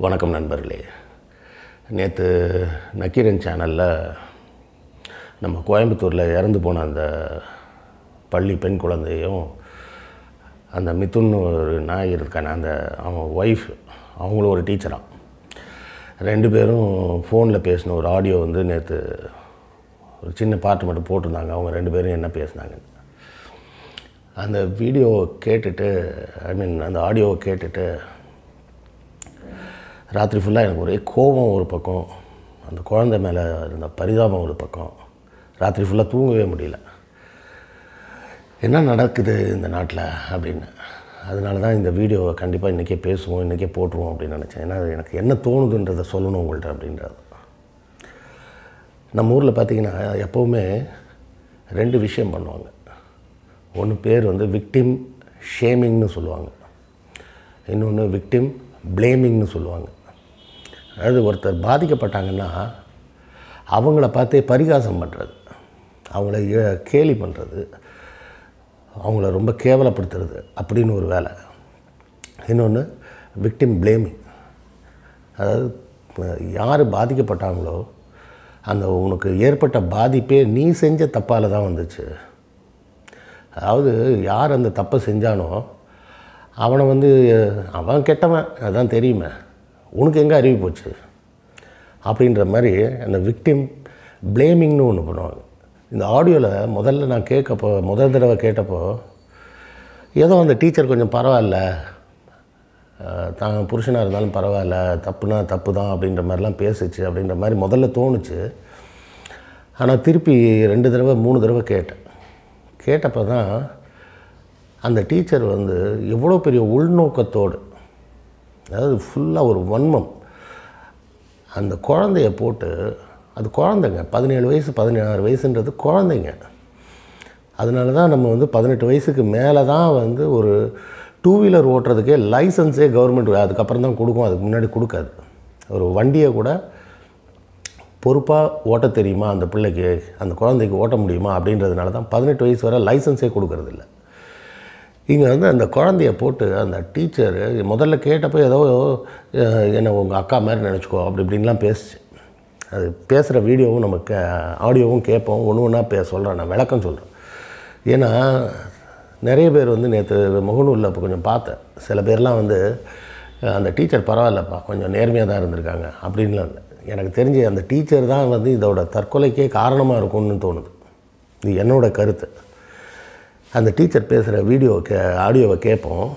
வணக்கம் நண்பர்களே நேற்று நக்கீரன் சேனலில் நம்ம கோயம்புத்தூரில் இறந்து போன அந்த பள்ளி பெண் குழந்தையும் அந்த மிதுன் ஒரு நாய் இருக்கானே அந்த அவன் ஒய்ஃப் அவங்களும் ஒரு டீச்சராக ரெண்டு பேரும் ஃபோனில் பேசின ஒரு ஆடியோ வந்து நேற்று ஒரு சின்ன பாட்டு மட்டும் போட்டிருந்தாங்க அவங்க ரெண்டு பேரும் என்ன பேசினாங்க அந்த வீடியோ கேட்டுட்டு ஐ மீன் அந்த ஆடியோவை கேட்டுட்டு ராத்திரி ஃபுல்லாக எனக்கு ஒரே கோபம் ஒரு பக்கம் அந்த குழந்தை மேலே இருந்த பரிதாபம் ஒரு பக்கம் ராத்திரி ஃபுல்லாக தூங்கவே முடியல என்ன நடக்குது இந்த நாட்டில் அப்படின்னு அதனால தான் இந்த வீடியோவை கண்டிப்பாக இன்றைக்கே பேசுவோம் இன்றைக்கே போட்டுருவோம் அப்படின்னு நினச்சேன் ஏன்னா எனக்கு என்ன தோணுதுன்றதை சொல்லணும் உங்கள்கிட்ட அப்படின்றது நம்ம ஊரில் பார்த்திங்கன்னா எப்போவுமே ரெண்டு விஷயம் பண்ணுவாங்க ஒன்று பேர் வந்து விக்டிம் ஷேமிங்னு சொல்லுவாங்க இன்னொன்று விக்டிம் ப்ளேமிங்னு சொல்லுவாங்க அதாவது ஒருத்தர் பாதிக்கப்பட்டாங்கன்னா அவங்கள பார்த்தே பரிகாசம் பண்ணுறது அவங்கள ஏ- கேலி பண்ணுறது அவங்கள ரொம்ப கேவலப்படுத்துறது அப்படின்னு ஒரு வேலை இன்னொன்று விக்டிம் ப்ளேமிங் அதாவது யார் பாதிக்கப்பட்டாங்களோ அந்த உனக்கு ஏற்பட்ட பாதிப்பே நீ செஞ்ச தப்பால் தான் வந்துச்சு அதாவது யார் அந்த தப்பை செஞ்சானோ அவனை வந்து அவன் கெட்டவன் அதான் தெரியுமே உனக்கு எங்கே அறிவு போச்சு அப்படின்ற மாதிரி அந்த விக்டிம் ப்ளேமிங்னு ஒன்று பண்ணுவாங்க இந்த ஆடியோவில் முதல்ல நான் கேட்கப்போ முதல் தடவை கேட்டப்போ ஏதோ அந்த டீச்சர் கொஞ்சம் பரவாயில்ல அஹ், தான் புருஷனாக இருந்தாலும் பரவாயில்ல தப்புனா தப்பு தான் அப்படின்ற மாதிரிலாம் பேசுச்சு அப்படின்ற மாதிரி முதல்ல தோணுச்சு ஆனால் திருப்பி ரெண்டு தடவை மூணு தடவை கேட்டேன் கேட்டப்போ தான் அந்த டீச்சர் வந்து எவ்வளோ பெரிய உள்நோக்கத்தோடு அதாவது ஃபுல்லாக ஒரு வன்மம் அந்த குழந்தைய போட்டு அது குழந்தைங்க பதினேழு வயசு பதினாறு வயசுன்றது குழந்தைங்க அதனால தான் நம்ம வந்து பதினெட்டு வயசுக்கு மேலே தான் வந்து ஒரு டூ வீலர் ஓட்டுறதுக்கே லைசன்ஸே கவர்மெண்ட் அதுக்கப்புறம் தான் கொடுக்கும் அதுக்கு முன்னாடி கொடுக்காது ஒரு வண்டியை கூட பொறுப்பாக ஓட்ட தெரியுமா அந்த பிள்ளைக்கு அந்த குழந்தைக்கு ஓட்ட முடியுமா அப்படின்றதுனால தான் பதினெட்டு வயசு வரை லைசன்ஸே கொடுக்கறதில்ல இங்கே வந்து அந்த குழந்தைய போட்டு அந்த டீச்சரு முதல்ல கேட்டப்போ ஏதோ அஹ், என்னை உங்கள் அக்கா மாதிரி நினச்சிக்கோ அப்படி இப்படின்லாம் பேசுச்சு அது பேசுகிற வீடியோவும் நம்ம கே ஆடியோவும் கேட்போம் ஒன்று ஒன்றா பே சொல்கிறேன் நான் விளக்கம் சொல்கிறேன் ஏன்னா நிறைய பேர் வந்து நேற்று முகநூலில் இப்போ கொஞ்சம் பார்த்தேன் சில பேர்லாம் வந்து அஹ், அந்த டீச்சர் பரவாயில்லப்பா கொஞ்சம் நேர்மையாக தான் இருந்திருக்காங்க அப்படின்லாம் இல்லை. எனக்கு தெரிஞ்சு அந்த டீச்சர் தான் வந்து இதோட தற்கொலைக்கே காரணமாக இருக்கும்னு தோணுது இது என்னோட கருத்து அந்த டீச்சர் பேசுகிற வீடியோ கே ஆடியோவை கேட்போம்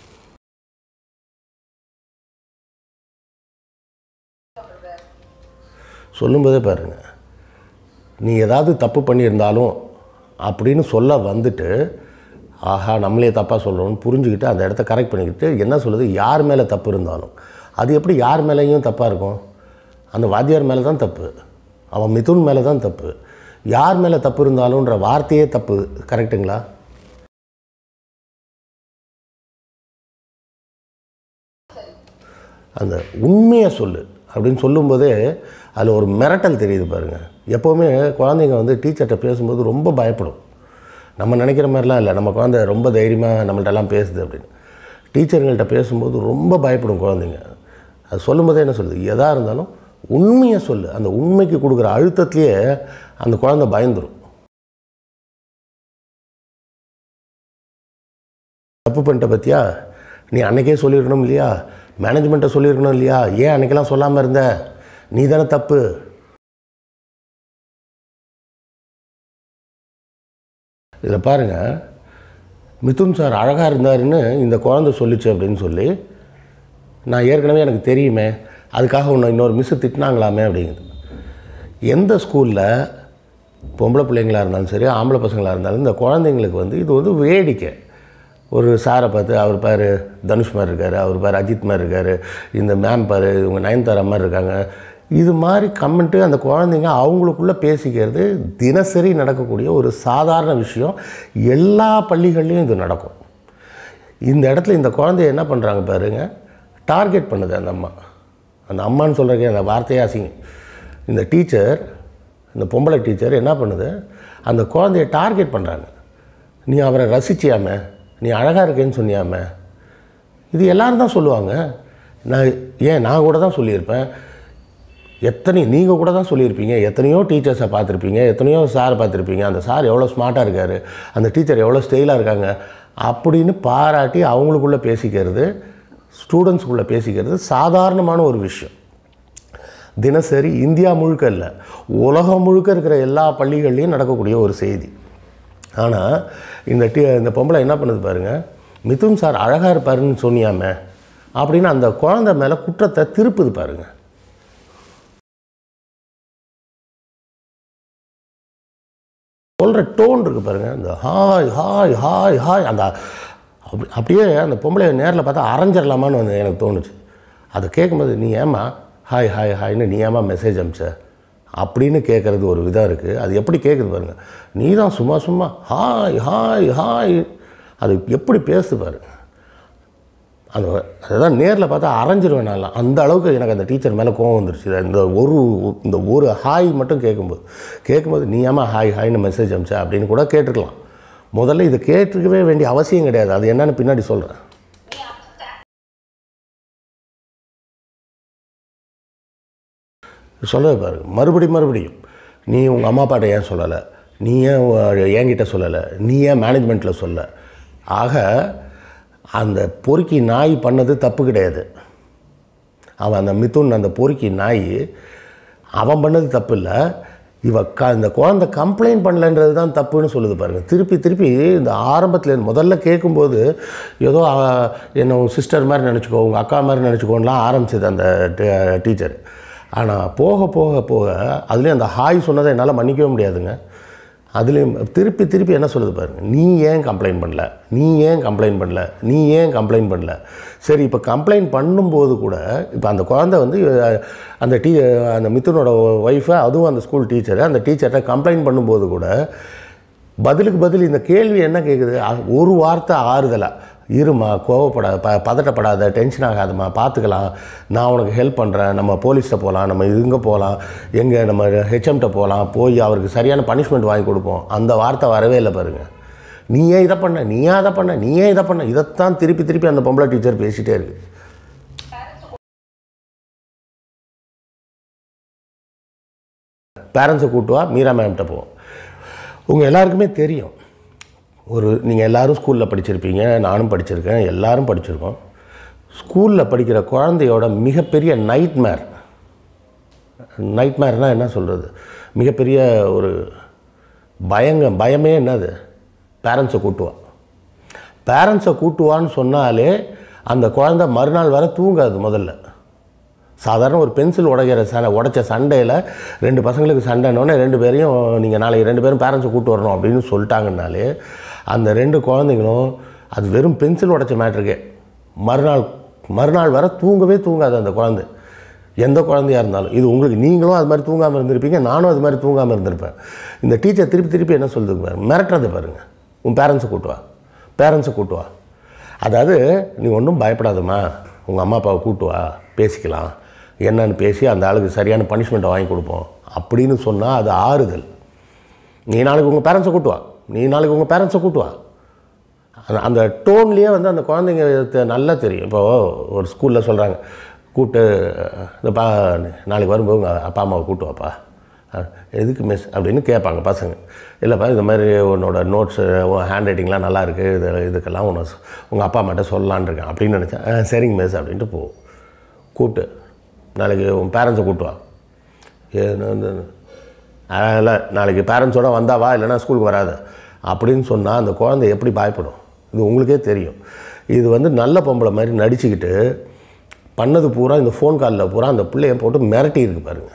சொல்லும்போதே பாருங்க நீ ஏதாவது தப்பு பண்ணியிருந்தாலும் அப்படின்னு சொல்ல வந்துட்டு ஆஹா நம்மளே தப்பாக சொல்கிறோம்னு புரிஞ்சுக்கிட்டு அந்த இடத்த கரெக்ட் பண்ணிக்கிட்டு என்ன சொல்லுது யார் மேலே தப்பு இருந்தாலும் அது எப்படி யார் மேலேயும் தப்பாக இருக்கும் அந்த வாத்தியார் மேலே தான் தப்பு அவன் மிதுன் மேலே தான் தப்பு யார் மேலே தப்பு இருந்தாலும்ன்ற வார்த்தையே தப்பு கரெக்டுங்களா அந்த உண்மையை சொல்லு அப்படின்னு சொல்லும்போதே அதில் ஒரு மிரட்டல் தெரியுது பாருங்கள் எப்போவுமே குழந்தைங்க வந்து டீச்சர்கிட்ட பேசும்போது ரொம்ப பயப்படும் நம்ம நினைக்கிற மாதிரிலாம் இல்லை நம்ம குழந்தை ரொம்ப தைரியமாக நம்மள்ட்டெல்லாம் பேசுது அப்படின்னு டீச்சருங்கள்ட்ட பேசும்போது ரொம்ப பயப்படும் குழந்தைங்க அது சொல்லும்போதே என்ன சொல்லுது எதாக இருந்தாலும் உண்மையை சொல்லு அந்த உண்மைக்கு கொடுக்குற அழுத்தத்திலேயே அந்த குழந்தை பயந்துரும் தப்பு பண்ணிட்ட பத்தியா நீ அன்னைக்கே சொல்லியிருக்கணும் இல்லையா மேனேஜ்மெண்ட்டை சொல்லியிருக்கணும் இல்லையா ஏன் அன்னைக்கெல்லாம் சொல்லாமல் இருந்த நீ தானே தப்பு இதில் பாருங்கள் மிதுன் சார் அழகாக இருந்தாருன்னு இந்த குழந்தை சொல்லிச்சு அப்படின்னு சொல்லி நான் ஏற்கனவே எனக்கு தெரியுமே அதுக்காக உன்னை இன்னொரு மிஸ்ஸு திட்டினாங்களாமே அப்படிங்குது எந்த ஸ்கூலில் பொம்பளை பிள்ளைங்களாக இருந்தாலும் சரி ஆம்பளை பசங்களாக இருந்தாலும் இந்த குழந்தைங்களுக்கு வந்து இது வந்து வேடிக்கை ஒரு சாரை பார்த்து அவர் பாரு தனுஷ் மாதிரி இருக்கார் அவர் பாரு அஜித் மாதிரி இருக்கார் இந்த மேம் பாரு இவங்க நயன்தாரா மாதிரி இருக்காங்க இது மாதிரி கமெண்ட்டு அந்த குழந்தைங்க அவங்களுக்குள்ளே பேசிக்கிறது தினசரி நடக்கக்கூடிய ஒரு சாதாரண விஷயம் எல்லா பள்ளிகள்லேயும் இது நடக்கும் இந்த இடத்துல இந்த குழந்தைய என்ன பண்ணுறாங்க பாருங்க டார்கெட் பண்ணுது அந்த அம்மா அந்த அம்மான்னு சொல்கிறக்கே அந்த வார்த்தையே அசிங்கம் இந்த டீச்சர் இந்த பொம்பளை டீச்சர் என்ன பண்ணுது அந்த குழந்தைய டார்கெட் பண்ணுறாங்க நீ அவரை ரசிச்சியாம நீ அழகாக இருக்கேன்னு சொன்னியாம இது எல்லாரும் தான் சொல்லுவாங்க நான் ஏன் நான் கூட தான் சொல்லியிருப்பேன் எத்தனை நீங்கள் கூட தான் சொல்லியிருப்பீங்க எத்தனையோ டீச்சர்ஸை பார்த்துருப்பீங்க எத்தனையோ சார் பார்த்துருப்பீங்க அந்த சார் எவ்வளோ ஸ்மார்ட்டாக இருக்கார் அந்த டீச்சர் எவ்வளோ ஸ்டைலாக இருக்காங்க அப்படின்னு பாராட்டி அவங்களுக்குள்ளே பேசிக்கிறது ஸ்டூடெண்ட்ஸுக்குள்ளே பேசிக்கிறது சாதாரணமான ஒரு விஷயம் தினசரி இந்தியா முழுக்க இல்லை உலகம் முழுக்க இருக்கிற எல்லா பள்ளிகள்லையும் நடக்கக்கூடிய ஒரு செய்தி ஆனால் இந்த டி இந்த பொம்பளை என்ன பண்ணுது பாருங்க மிதுன் சார் அழகாக இருப்பாருன்னு சொன்னியாமே அப்படின்னு அந்த குழந்தை மேலே குற்றத்தை திருப்புது பாருங்க சொல்கிற டோன் இருக்கு பாருங்க இந்த ஹாய் ஹாய் ஹாய் ஹாய் அந்த அப்படி அப்படியே அந்த பொம்பளை நேரில் பார்த்தா அரைஞ்சிடலாமான்னு வந்து எனக்கு தோணுச்சு அதை கேட்கும்போது நீ ஏமா ஹாய் ஹாய் ஹாய்னு நீ ஏமா மெசேஜ் அனுப்பிச்ச அப்படின்னு கேட்குறது ஒரு விதம் இருக்குது அது எப்படி கேட்குது பாருங்க நீ தான் சும்மா சும்மா ஹாய் ஹாய் ஹாய் அது எப்படி பேசுது பாருங்க அந்த அதுதான் நேரில் பார்த்தா அரைஞ்சிருவேன் நான்லாம் அந்த அளவுக்கு எனக்கு அந்த டீச்சர் மேலே கோவம் வந்துருச்சு இந்த ஒரு இந்த ஒரு ஹாய் மட்டும் கேட்கும்போது கேட்கும்போது நீ ஏமா ஹாய் ஹாய்னு மெசேஜ் அனுப்பிச்சா அப்படின்னு கூட கேட்டிருக்கலாம் முதல்ல இதை கேட்டுக்கவே வேண்டிய அவசியம் கிடையாது அது என்னன்னு பின்னாடி சொல்கிறேன் சொல்லவே பாருங்க மறுபடியும் மறுபடியும் நீ உங்கள் அம்மா அப்பாட்ட ஏன் சொல்லலை நீ ஏன் உ- என்கிட்ட சொல்லலை நீ ஏன் மேனேஜ்மெண்ட்டில் சொல்ல ஆக அந்த பொறுக்கி நாய் பண்ணது தப்பு கிடையாது அவன் அந்த மிதுன் அந்த பொறுக்கி நாய் அவன் பண்ணது தப்பு இல்லை இவ க இந்த குழந்தை கம்ப்ளைண்ட் பண்ணலன்றது தான் தப்புன்னு சொல்லுது பாருங்கள் திருப்பி திருப்பி இந்த ஆரம்பத்தில் முதல்ல கேட்கும்போது ஏதோ அவ, என்ன உன் சிஸ்டர் மாதிரி நினச்சிக்கோ உங்கள் அக்கா மாதிரி நினச்சிக்கோன்னுலாம் ஆரம்பிச்சது அந்த டீச்சர் ஆனால் போக போக போக அதுலேயும் அந்த ஹாய் சொன்னதை என்னால் மன்னிக்கவே முடியாதுங்க அதுலேயும் திருப்பி திருப்பி என்ன சொல்லுது பாருங்க நீ ஏன் கம்ப்ளைண்ட் பண்ணல நீ ஏன் கம்ப்ளைண்ட் பண்ணல நீ ஏன் கம்ப்ளைண்ட் பண்ணல சரி இப்போ கம்ப்ளைண்ட் பண்ணும்போது கூட இப்போ அந்த குழந்தை வந்து அஹ், அந்த டீ அந்த மிதுனோட ஒய்ஃபை அதுவும் அந்த ஸ்கூல் டீச்சரை அந்த டீச்சர்கிட்ட கம்ப்ளைண்ட் பண்ணும்போது கூட பதிலுக்கு பதில் இந்த கேள்வி என்ன கேட்குது அ- ஒரு வார்த்தை ஆறுதலாக இருமா கோவப்படாத ப பதட்டப்படாத டென்ஷன் ஆகாதம்மா பார்த்துக்கலாம் நான் உனக்கு ஹெல்ப் பண்ணுறேன் நம்ம போலீஸ்கிட்ட போகலாம் நம்ம இங்கே போகலாம் எங்கே நம்ம ஹெச்எம்கிட்ட போகலாம் போய் அவருக்கு சரியான பனிஷ்மெண்ட் வாங்கி கொடுப்போம் அந்த வார்த்தை வரவே இல்லை பாருங்க நீ ஏன் இதை பண்ண நீ ஏன் அதை பண்ண நீ ஏன் இதை பண்ண இதைத்தான் திருப்பி திருப்பி அந்த பொம்பளை டீச்சர் பேசிகிட்டே இருக்கு பேரண்ட்ஸை கூட்டுவா மீரா மேம்கிட்ட போவோம் உங்கள் எல்லாருக்குமே தெரியும் ஒரு நீங்கள் எல்லாரும் ஸ்கூலில் படிச்சிருப்பீங்க நானும் படிச்சிருக்கேன் எல்லாரும் படிச்சிருக்கோம் ஸ்கூலில் படிக்கிற குழந்தையோட மிகப்பெரிய நைட்மேர் நைட்மேர்னால் என்ன சொல்கிறது மிகப்பெரிய ஒரு பயங்க பயமே என்னது பேரண்ட்ஸை கூட்டுவா பேரண்ட்ஸை கூட்டுவான்னு சொன்னாலே அந்த குழந்தை மறுநாள் வரை தூங்காது முதல்ல சாதாரண ஒரு பென்சில் உடைக்கிற சண்டை உடைச்ச சண்டையில் ரெண்டு பசங்களுக்கு சண்டைனோடனே ரெண்டு பேரையும் நீங்கள் நாளைக்கு ரெண்டு பேரும் பேரண்ட்ஸை கூட்டு வரணும் அப்படின்னு சொல்லிட்டாங்கனாலே அந்த ரெண்டு குழந்தைங்களும் அது வெறும் பென்சில் உடைச்ச மேட்ருக்கே மறுநாள் மறுநாள் வரை தூங்கவே தூங்காது அந்த குழந்தை எந்த குழந்தையா இருந்தாலும் இது உங்களுக்கு நீங்களும் அது மாதிரி தூங்காமல் இருந்திருப்பீங்க நானும் அது மாதிரி தூங்காமல் இருந்திருப்பேன் இந்த டீச்சர் திருப்பி திருப்பி என்ன சொல்லுது பாரு மிரட்டுறதை பாருங்க உன் பேரண்ட்ஸை கூட்டுவா பேரண்ட்ஸை கூட்டுவா அதாவது நீ ஒன்றும் பயப்படாதம்மா உங்கள் அம்மா அப்பாவை கூட்டு வா பேசிக்கலாம் என்னன்னு பேசி அந்த ஆளுக்கு சரியான பனிஷ்மெண்ட்டை வாங்கி கொடுப்போம் அப்படின்னு சொன்னால் அது ஆறுதல் நீ நாளைக்கு உங்கள் பேரண்ட்ஸை கூட்டு வா நீ நாளைக்கு உங்கள் பேரண்ட்ஸை கூட்டு வா அந்த அந்த டோன்லேயே வந்து அந்த குழந்தைங்க தெ- நல்லா தெரியும் இப்போ ஒரு ஸ்கூலில் சொல்கிறாங்க கூப்பிட்டு இந்த பா நாளைக்கு வரும்போது உங்கள் அப்பா அம்மாவை கூட்டு வாப்பா அஹ், எதுக்கு மிஸ் அப்படின்னு கேட்பாங்க பசங்க இல்லைப்பா இந்த மாதிரி உன்னோட நோட்ஸு உன் ஹேண்ட் ரைட்டிங்லாம் நல்லா இருக்குது இது இதுக்கெல்லாம் உன்னை சொ- உங்கள் அப்பா அம்மாட்ட சொல்லலான்னு இருக்கேன் அப்படின்னு நினச்சேன் "ஆ, சரிங்க மிஸ் அப்படின்ட்டு போ கூப்பிட்டு நாளைக்கு உன் பேரண்ட்ஸை கூட்டு வா ஏன்னு வந்து அதனால் நாளைக்கு பேரண்ட்ஸோட வந்தா வா இல்லைன்னா ஸ்கூலுக்கு வராத அப்படின்னு சொன்னால் அந்த குழந்தை எப்படி பயப்படும் இது உங்களுக்கே தெரியும் இது வந்து நல்ல பொம்பளை மாதிரி நடிச்சுக்கிட்டு பண்ணது பூரா இந்த ஃபோன் காலில் பூரா அந்த பிள்ளைய போட்டு மிரட்டி இருக்கு பாருங்க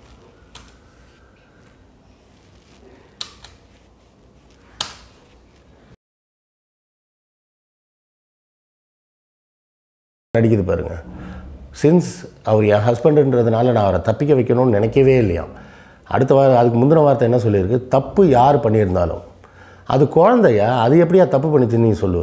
நடிக்குது பாருங்க சின்ஸ் அவர் என் ஹஸ்பண்டுன்றதுனால நான் அவரை தப்பிக்க வைக்கணும்னு நினைக்கவே இல்லையா அடுத்த வாரம் அதுக்கு முந்தின வார்த்தை என்ன சொல்லியிருக்கு தப்பு யார் பண்ணியிருந்தாலும் அது குழந்தையா அது எப்படியா தப்பு பண்ணிச்சுன்னு நீ சொல்லுவ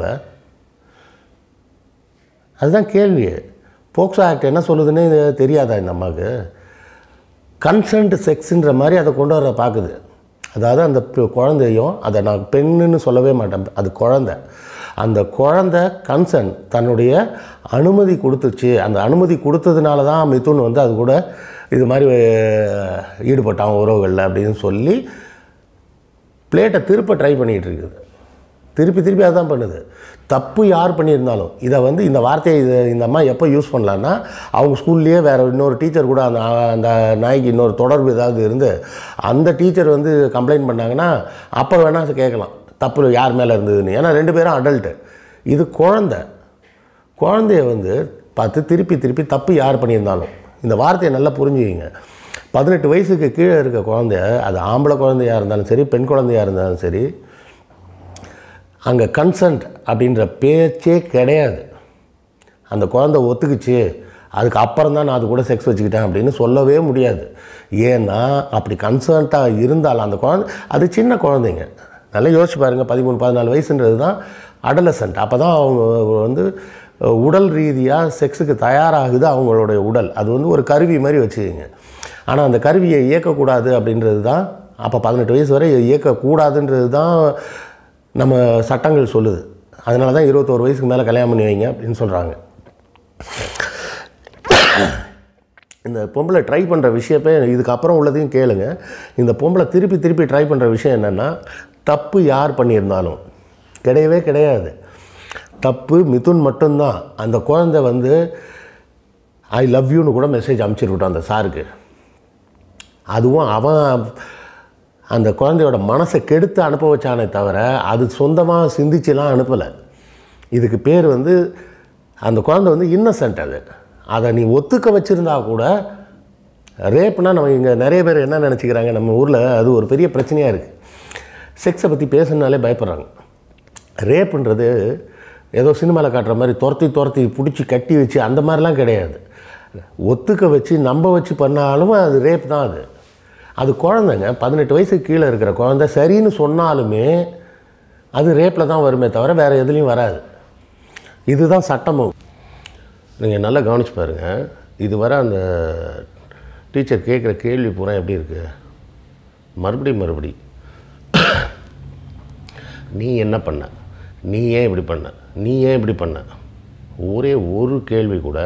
அதுதான் கேள்வி போக்சோ ஆக்ட் என்ன சொல்லுதுன்னு இது தெரியாதா இந்த அம்மாவுக்கு கன்சன்ட் செக்ஸுன்ற மாதிரி அதை கொண்டு வர பார்க்குது அதாவது அந்த பெ- குழந்தையும் அதை நான் பெண்ணுன்னு சொல்லவே மாட்டேன் அது குழந்தை அந்த குழந்தை கன்சர்ன் தன்னுடைய அனுமதி கொடுத்துச்சு அந்த அனுமதி கொடுத்ததுனால தான் மிதுன் வந்து அது கூட இது மாதிரி அஹ், ஈடுபட்டான் உறவுகளில் அப்படின்னு சொல்லி பிளேட்டை திருப்ப ட்ரை பண்ணிகிட்டு இருக்குது திருப்பி திருப்பி அதான் பண்ணுது தப்பு யார் பண்ணியிருந்தாலும் இதை வந்து இந்த வார்த்தையை இது இந்த அம்மா எப்போ யூஸ் பண்ணலான்னா அவங்க ஸ்கூல்லேயே வேறு இன்னொரு டீச்சர் கூட அந்த அந்த நாய்க்கு இன்னொரு தொடர்பு ஏதாவது இருந்து அந்த டீச்சர் வந்து கம்ப்ளைண்ட் பண்ணாங்கன்னா அப்போ வேணால் கேட்கலாம் தப்பு யார் மேலே இருந்ததுன்னு ஏன்னா ரெண்டு பேரும் அடல்ட்டு இது குழந்தை குழந்தைய வந்து பார்த்து திருப்பி திருப்பி தப்பு யார் பண்ணியிருந்தாலும் இந்த வார்த்தையை நல்லா புரிஞ்சுக்கிங்க பதினெட்டு வயசுக்கு கீழே இருக்க குழந்தைய அது ஆம்பளை குழந்தையாக இருந்தாலும் சரி பெண் குழந்தையாக இருந்தாலும் சரி அங்கே கன்சன்ட் அப்படின்ற பேச்சே கிடையாது அந்த குழந்தை ஒத்துக்குச்சு அதுக்கு அப்புறம் தான் நான் அது கூட செக்ஸ் வச்சுக்கிட்டேன் அப்படின்னு சொல்லவே முடியாது ஏன்னா அப்படி கன்சர்ன்ட்டாக இருந்தாலும் அந்த குழந்தை அது சின்ன குழந்தைங்க நல்லா யோசிச்சு பாருங்கள் பதிமூணு பதினாலு வயசுன்றது தான் அடலசன்ட் அப்போ தான் அவங்க வந்து உடல் ரீதியாக செக்ஸுக்கு தயாராகுது அவங்களுடைய உடல் அது வந்து ஒரு கருவி மாதிரி வச்சுக்கோங்க ஆனால் அந்த கருவியை இயக்கக்கூடாது அப்படின்றது தான் அப்போ பதினெட்டு வயசு வரை இயக்கக்கூடாதுன்றது தான் நம்ம சட்டங்கள் சொல்லுது அதனால தான் இருபத்தோரு வயசுக்கு மேலே கல்யாணம் பண்ணி வைங்க அப்படின்னு சொல்கிறாங்க இந்த பொம்பளை ட்ரை பண்ணுற விஷயப்பே இதுக்கப்புறம் உள்ளதையும் கேளுங்க இந்த பொம்பளை திருப்பி திருப்பி ட்ரை பண்ணுற விஷயம் என்னென்னா தப்பு யார் பண்ணியிருந்தாலும் கிடையவே கிடையாது தப்பு மிதுன் மட்டும்தான் அந்த குழந்தை வந்து ஐ லவ் யூன்னு கூட மெசேஜ் அனுப்பிச்சிருக்கட்டும் அந்த சாருக்கு அதுவும் அவன் அந்த குழந்தையோட மனசை கெடுத்து அனுப்ப வச்சானே தவிர அது சொந்தமாக சிந்திச்சுலாம் அனுப்பலை இதுக்கு பேர் வந்து அந்த குழந்தை வந்து இன்னசென்ட் அது அதை நீ ஒத்துக்க வச்சுருந்தா கூட ரேப்னா நம்ம இங்கே நிறைய பேர் என்ன நினச்சிக்கிறாங்க நம்ம ஊரில் அது ஒரு பெரிய பிரச்சனையாக இருக்குது செக்ஸை பற்றி பேசுனாலே பயப்படுறாங்க ரேப்புன்றது ஏதோ சினிமாவில் காட்டுற மாதிரி துரத்தி துரத்தி பிடிச்சி கட்டி வச்சு அந்த மாதிரிலாம் கிடையாது ஒத்துக்க வச்சு நம்ப வச்சு பண்ணாலும் அது ரேப் தான் அது அது குழந்தைங்க பதினெட்டு வயசுக்கு கீழே இருக்கிற குழந்தை சரின்னு சொன்னாலுமே அது ரேப்பில் தான் வருமே தவிர வேறு எதுலேயும் வராது இதுதான் சட்டமும் நீங்கள் நல்லா கவனிச்சு பாருங்கள் இதுவரை அந்த டீச்சர் கேட்குற கேள்வி பூரா எப்படி இருக்குது மறுபடி மறுபடி நீ என்ன பண்ண நீ ஏன் இப்படி பண்ண நீ ஏன் இப்படி பண்ண ஒரே ஒரு கேள்வி கூட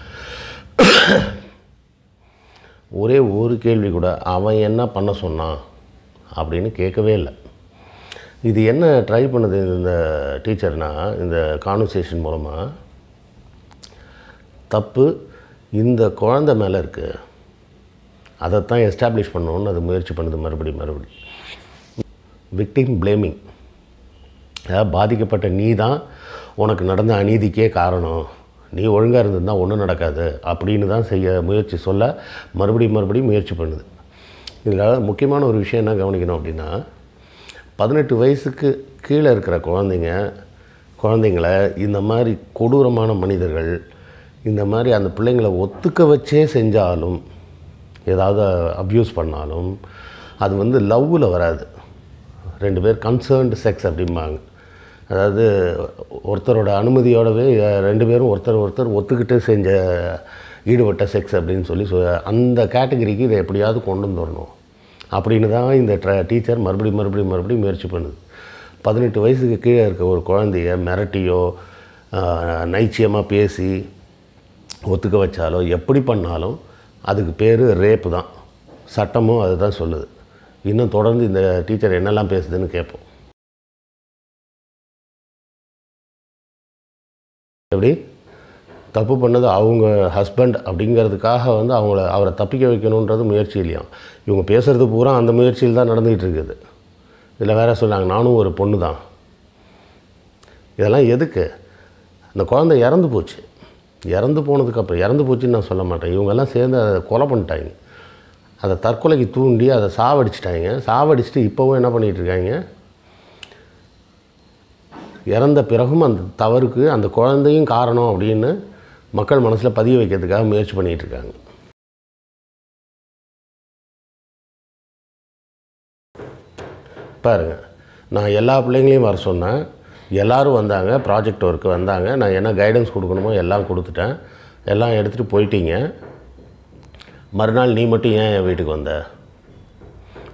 ஒரே ஒரு கேள்வி கூட அவன் என்ன பண்ண சொன்னான் அப்படின்னு கேட்கவே இல்லை இது என்ன ட்ரை பண்ணுது இந்த டீச்சர்னா இந்த கான்வர்சேஷன் மூலமாக தப்பு இந்த குழந்தை மேலே இருக்குது அதைத்தான் எஸ்டாப்ளிஷ் பண்ணணும்னு அது முயற்சி பண்ணுது மறுபடி மறுபடி விக்டிம் பிளேமிங் அதாவது பாதிக்கப்பட்ட நீ தான் உனக்கு நடந்த அநீதிக்கே காரணம் நீ ஒழுங்காக இருந்திருந்தா ஒன்றும் நடக்காது அப்படின்னு தான் செய்ய முயற்சி சொல்ல மறுபடியும் மறுபடியும் முயற்சி பண்ணுது இதில் முக்கியமான ஒரு விஷயம் என்ன கவனிக்கணும் அப்படின்னா பதினெட்டு வயசுக்கு கீழே இருக்கிற குழந்தைங்க குழந்தைங்கள இந்த மாதிரி கொடூரமான மனிதர்கள் இந்த மாதிரி அந்த பிள்ளைங்களை ஒத்துக்க வச்சே செஞ்சாலும் ஏதாவது அப்யூஸ் பண்ணாலும் அது வந்து லவ்வில் வராது ரெண்டு பேர் கன்சர்ன்டு செக்ஸ் அப்படிம்பாங்க அதாவது ஒருத்தரோட அனுமதியோடவே அஹ், ரெண்டு பேரும் ஒருத்தர் ஒருத்தர் ஒத்துக்கிட்டு செஞ்ச ஈடுபட்ட செக்ஸ் அப்படின்னு சொல்லி சொ அந்த கேட்டகரிக்கு இதை எப்படியாவது கொண்டு வந்து வரணும் அப்படின்னு தான் இந்த ட்ர டீச்சர் மறுபடியும் மறுபடியும் மறுபடியும் முயற்சி பண்ணுது பதினெட்டு வயசுக்கு கீழே இருக்க ஒரு குழந்தைய மிரட்டியோ நைச்சியமாக பேசி ஒத்துக்க வச்சாலோ எப்படி பண்ணாலும் அதுக்கு பேர் ரேப்பு தான் சட்டமும் அதுதான் சொல்லுது இன்னும் தொடர்ந்து இந்த டீச்சர் என்னெல்லாம் பேசுதுன்னு கேட்போம் எப்படி தப்பு பண்ணது அவங்க ஹஸ்பண்ட் அப்படிங்கிறதுக்காக வந்து அவங்கள அவரை தப்பிக்க வைக்கணுன்றது முயற்சி இல்லையா இவங்க பேசுகிறது பூரா அந்த முயற்சியில் தான் நடந்துகிட்டு இருக்குது இதில் வேற சொன்னாங்க நானும் ஒரு பொண்ணு தான் இதெல்லாம் எதுக்கு அந்த குழந்தை இறந்து போச்சு இறந்து போனதுக்கப்புறம் இறந்து போச்சுன்னு நான் சொல்ல மாட்டேன் இவங்கெல்லாம் சேர்ந்து அதை கொலை பண்ணிட்டாங்க அதை தற்கொலைக்கு தூண்டி அதை சாவடிச்சிட்டாங்க சாவடிச்சுட்டு இப்போவும் என்ன பண்ணிகிட்டு இருக்காங்க இறந்த பிறகும் அந்த தவறுக்கு அந்த குழந்தையும் காரணம் அப்படின்னு மக்கள் மனசில் பதிய வைக்கிறதுக்காக முயற்சி பண்ணிகிட்டு இருக்காங்க பாருங்க நான் எல்லா பிள்ளைங்களையும் வர சொன்னேன் எல்லாரும் வந்தாங்க ப்ராஜெக்ட் ஒர்க்கு வந்தாங்க நான் என்ன கைடன்ஸ் கொடுக்கணுமோ எல்லாம் கொடுத்துட்டேன் எல்லாம் எடுத்துகிட்டு போயிட்டீங்க மறுநாள் நீ மட்டும் ஏன் என் வீட்டுக்கு வந்த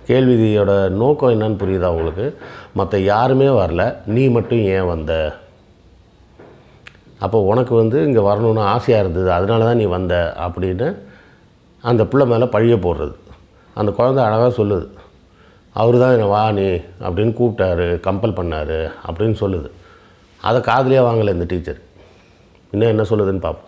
கேள்வியோட நோக்கம் என்னன்னு புரியுதா உங்களுக்கு மற்ற யாருமே வரல நீ மட்டும் ஏன் வந்த அப்போ உனக்கு வந்து இங்கே வரணும்னு ஆசையாக இருந்தது அதனால தான் நீ வந்த அப்படின்னு அந்த பிள்ளை மேலே பழிய போடுறது அந்த குழந்தை அழகாக சொல்லுது அவர் தான் என்னை வா நீ அப்படின்னு கூப்பிட்டாரு கம்பல் பண்ணார் அப்படின்னு சொல்லுது அதை காதுலயே வாங்கலை இந்த டீச்சர் இன்னும் என்ன சொல்லுதுன்னு பார்ப்போம்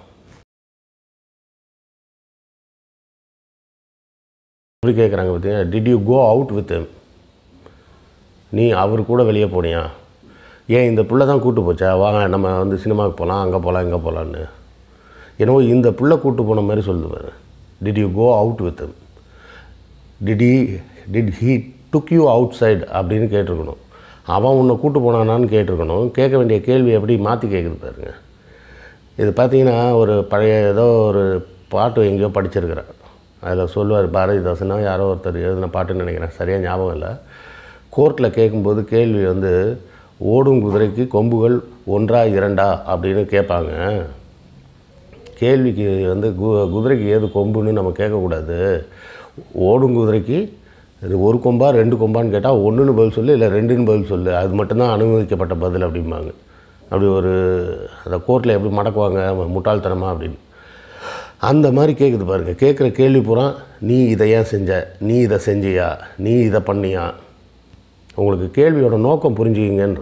எப்படி கேட்குறாங்க பார்த்தீங்கன்னா did you go out with him நீ அவர் கூட வெளியே போனியா ஏன் இந்த புள்ள தான் கூட்டு போச்சா வாங்க நம்ம வந்து சினிமாவுக்கு போகலாம் அங்கே போகலாம் இங்கே போகலான்னு என்னவோ இந்த புள்ள கூட்டு போன மாதிரி சொல்லுது பாரு did you go out with him did he did he took you outside அப்படின்னு கேட்டிருக்கணும் அவன் உன்னை கூட்டு போனானான்னு கேட்டிருக்கணும் கேட்க வேண்டிய கேள்வி எப்படி மாற்றி கேட்குது பாருங்க இது பார்த்தீங்கன்னா ஒரு பழைய ஏதோ ஒரு பாட்டு எங்கேயோ படிச்சிருக்கிறேன் அதில் சொல்லுவார் பாரதிதாசனா யாரோ ஒருத்தர் எழுதின பாட்டுன்னு நினைக்கிறேன் சரியாக ஞாபகம் இல்லை கோர்ட்டில் கேட்கும்போது கேள்வி வந்து ஓடும் குதிரைக்கு கொம்புகள் ஒன்றா இரண்டா அப்படின்னு கேட்பாங்க கேள்விக்கு வந்து கு குதிரைக்கு ஏது கொம்புன்னு நம்ம கேட்கக்கூடாது ஓடும் குதிரைக்கு இது ஒரு கொம்பா ரெண்டு கொம்பான்னு கேட்டால் ஒன்றுன்னு பதில் சொல்லு இல்லை ரெண்டுன்னு பதில் சொல்லு அது மட்டும்தான் அனுமதிக்கப்பட்ட பதில் அப்படிம்பாங்க அப்படி ஒரு அந்த கோர்ட்டில் எப்படி மடக்குவாங்க முட்டாள்தனமா அப்படின்னு அந்த மாதிரி கேட்குது பாருங்க கேட்குற கேள்வி பூரா நீ இதை ஏன் செஞ்ச நீ இதை செஞ்சியா நீ இதை பண்ணியா உங்களுக்கு கேள்வியோட நோக்கம் புரிஞ்சுக்கிங்கன்ற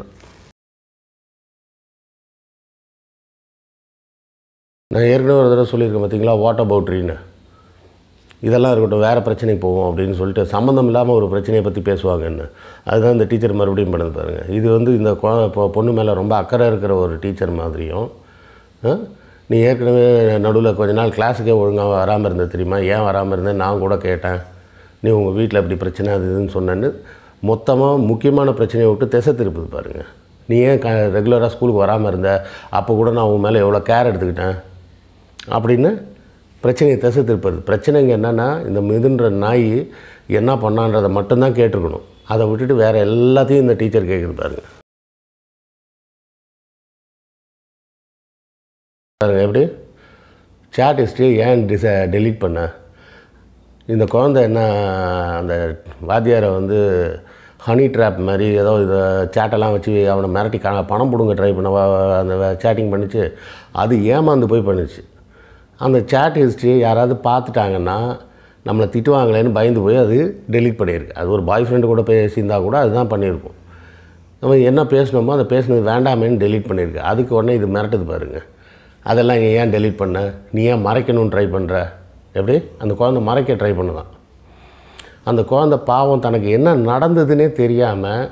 நான் ஏற்கனவே ஒரு தடவை சொல்லியிருக்கேன் பார்த்தீங்களா வாட் அபவுட்ரின்னு இதெல்லாம் இருக்கட்டும் வேறு பிரச்சனைக்கு போவோம் அப்படின்னு சொல்லிட்டு சம்மந்தம் இல்லாமல் ஒரு பிரச்சனையை பற்றி பேசுவாங்க என்ன அதுதான் இந்த டீச்சர் மறுபடியும் பண்ணது பாருங்கள் இது வந்து இந்த குழ- பொ- பொண்ணு மேலே ரொம்ப அக்கறை இருக்கிற ஒரு டீச்சர் மாதிரியும் ஆ? நீ ஏற்கனவே நடுவில் கொஞ்ச நாள் கிளாஸுக்கே ஒழுங்காக வராமல் இருந்த தெரியுமா ஏன் வராமல் இருந்தேன் நான் கூட கேட்டேன் நீ உங்கள் வீட்டில் இப்படி பிரச்சனை அது இதுன்னு சொன்னேன்னு மொத்தமாக முக்கியமான பிரச்சனையை விட்டு திசை திருப்புது பாருங்கள் நீ ஏன் க ரெகுலராக ஸ்கூலுக்கு வராமல் இருந்த அப்போ கூட நான் உன் மேலே எவ்வளோ கேர் எடுத்துக்கிட்டேன் அப்படின்னு பிரச்சனையை திசை திருப்புறது பிரச்சனைங்க என்னென்னா இந்த மிதுன்ற நாய் என்ன பண்ணான்றதை மட்டும்தான் கேட்டிருக்கணும் அதை விட்டுட்டு வேறு எல்லாத்தையும் இந்த டீச்சர் கேட்குது பாருங்க பாருங்க எப்படி chat history ஏன் டிச delete பண்ண இந்த குழந்தை என்ன அந்த வாத்தியாரை வந்து ஹனி ட்ராப் மாதிரி ஏதோ இதை சேட்டெல்லாம் வச்சு அவனை மிரட்டி க பணம் பிடுங்க ட்ரை பண்ண வா- வா- அந்த சேட்டிங் பண்ணிச்சு அது ஏமாந்து போய் பண்ணுச்சு அந்த சேட் ஹிஸ்ட்ரியை யாராவது பார்த்துட்டாங்கன்னா நம்மளை திட்டுவாங்களேன்னு பயந்து போய் அது delete பண்ணியிருக்கு அது ஒரு பாய் ஃப்ரெண்டு கூட பேசியிருந்தா கூட அதுதான் பண்ணியிருக்கும் நம்ம என்ன பேசணுமோ அதை பேசினது வேண்டாமேன்னு delete பண்ணியிருக்கு அதுக்கு உடனே இது மிரட்டுது பாருங்க அதெல்லாம் நீ ஏன் delete பண்ண நீ ஏன் மறைக்கணும்னு ட்ரை பண்ணுற எப்படி அந்த குழந்தை மறைக்க ட்ரை பண்ணுதான் அந்த குழந்தை பாவம் தனக்கு என்ன நடந்ததுன்னே தெரியாமல்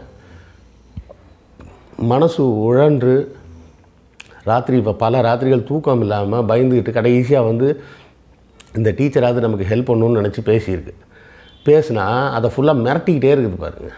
மனசு உழன்று ராத்திரி இப்போ பல ராத்திரிகள் தூக்கம் இல்லாமல் பயந்துக்கிட்டு கடைசியாக வந்து இந்த டீச்சராவது நமக்கு ஹெல்ப் பண்ணணும்னு நினச்சி பேசியிருக்கு பேசுனா அதை ஃபுல்லாக மிரட்டிக்கிட்டே இருக்குது பாருங்கள்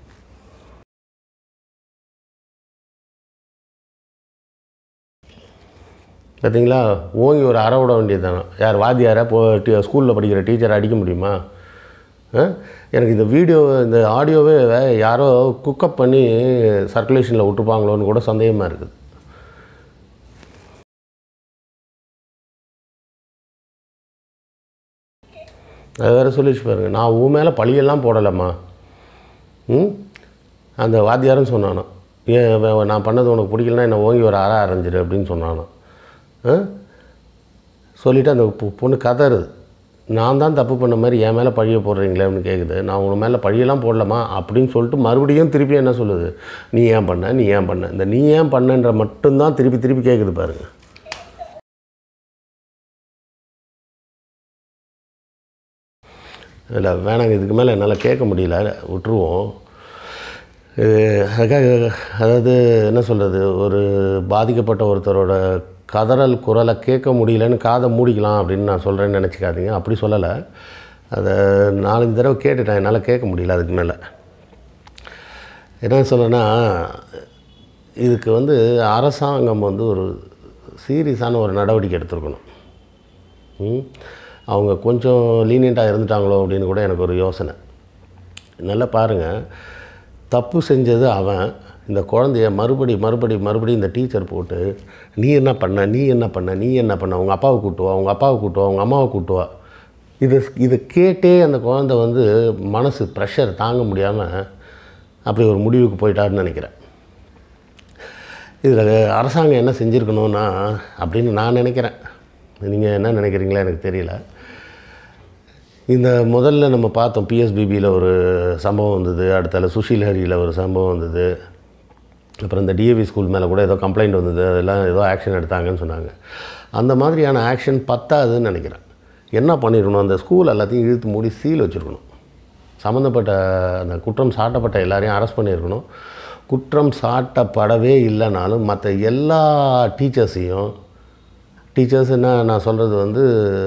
பார்த்தீங்களா ஓங்கி ஒரு அற விட வேண்டியது யார் வாத்தியாரை போ ஸ்கூலில் படிக்கிற டீச்சரை அடிக்க முடியுமா ஆ? எனக்கு இந்த வீடியோ இந்த ஆடியோவே வே- யாரோ குக்கப் பண்ணி சர்க்குலேஷனில் விட்டுப்பாங்களோன்னு கூட சந்தேகமாக இருக்குது அது வேறு சொல்லிச்சு பாருங்க நான் உன் மேலே பழியெல்லாம் போடலைம்மா ம் அந்த வாத்தியாரும் சொன்னானோ ஏன் வே- நான் பண்ணது உனக்கு பிடிக்கலனா என்னை ஓங்கி ஒரு அற அரைஞ்சிரு அப்படின்னு சொன்னானோ ஆ சொல்லிவிட்டு அந்த பொ- பொண்ணு கதறுது நான் தான் தப்பு பண்ண மாதிரி என் மேலே பழிய போடுறீங்களே அப்படின்னு கேட்குது நான் உன் மேலே பழியெல்லாம் போடலாமா அப்படின்னு சொல்லிட்டு மறுபடியும் திருப்பி என்ன சொல்லுது நீ ஏன் பண்ண நீ ஏன் பண்ண இந்த நீ ஏன் பண்ணன்ற மட்டும்தான் திருப்பி திருப்பி கேட்குது பாருங்க இல்லை வேணாங்க இதுக்கு மேலே என்னால் கேட்க முடியல விட்டுருவோம் இது அதுக்காக அதாவது என்ன சொல்கிறது ஒரு பாதிக்கப்பட்ட ஒருத்தரோட கதறல் குரலை கேட்க முடியலன்னு காதை மூடிக்கலாம் அப்படின்னு நான் சொல்கிறேன்னு நினச்சிக்காதீங்க அப்படி சொல்லலை அதை நாலஞ்சு தடவை கேட்டுட்டேன் என்னால் கேட்க முடியல அதுக்கு மேலே என்ன சொல்கிறேன்னா இதுக்கு வந்து அரசாங்கம் வந்து ஒரு சீரியஸான ஒரு நடவடிக்கை எடுத்திருக்கணும் ம்? அவங்க கொஞ்சம் லீனியண்ட்டாக இருந்துட்டாங்களோ அப்படின்னு கூட எனக்கு ஒரு யோசனை நல்லா பாருங்கள் தப்பு செஞ்சது அவன் இந்த குழந்தைய மறுபடி மறுபடி மறுபடி இந்த டீச்சர் போட்டு நீ என்ன பண்ண நீ என்ன பண்ண நீ என்ன பண்ண உங்கள் அப்பாவை கூட்டுவா உங்கள் அப்பாவை கூட்டுவா உங்கள் அம்மாவை கூட்டுவா இதை இதை கேட்டே அந்த குழந்தை வந்து மனசு ப்ரெஷர் தாங்க முடியாமல் அப்படி ஒரு முடிவுக்கு போயிட்டாருன்னு நினைக்கிறேன் இதில் அரசாங்கம் என்ன செஞ்சுருக்கணும்னா அப்படின்னு நான் நினைக்கிறேன் நீங்கள் என்ன நினைக்கிறீங்களா எனக்கு தெரியல இந்த முதல்ல நம்ம பார்த்தோம் பிஎஸ்பிபியில் ஒரு சம்பவம் வந்தது அடுத்தால சுஷீல் ஹரியில் ஒரு சம்பவம் வந்தது அப்புறம் இந்த டிஏவி ஸ்கூல் மேலே கூட ஏதோ கம்ப்ளைண்ட் வந்தது அதெல்லாம் ஏதோ ஆக்ஷன் எடுத்தாங்கன்னு சொன்னாங்க அந்த மாதிரியான ஆக்ஷன் பத்தாதுன்னு நினைக்கிறேன் என்ன பண்ணிடணும் அந்த ஸ்கூல் எல்லாத்தையும் இழுத்து மூடி சீல் வச்சுருக்கணும் சம்மந்தப்பட்ட அந்த குற்றம் சாட்டப்பட்ட எல்லாரையும் அரெஸ்ட் பண்ணியிருக்கணும் குற்றம் சாட்டப்படவே இல்லைனாலும் மற்ற எல்லா டீச்சர்ஸையும் டீச்சர்ஸ்னா நான் சொல்கிறது வந்து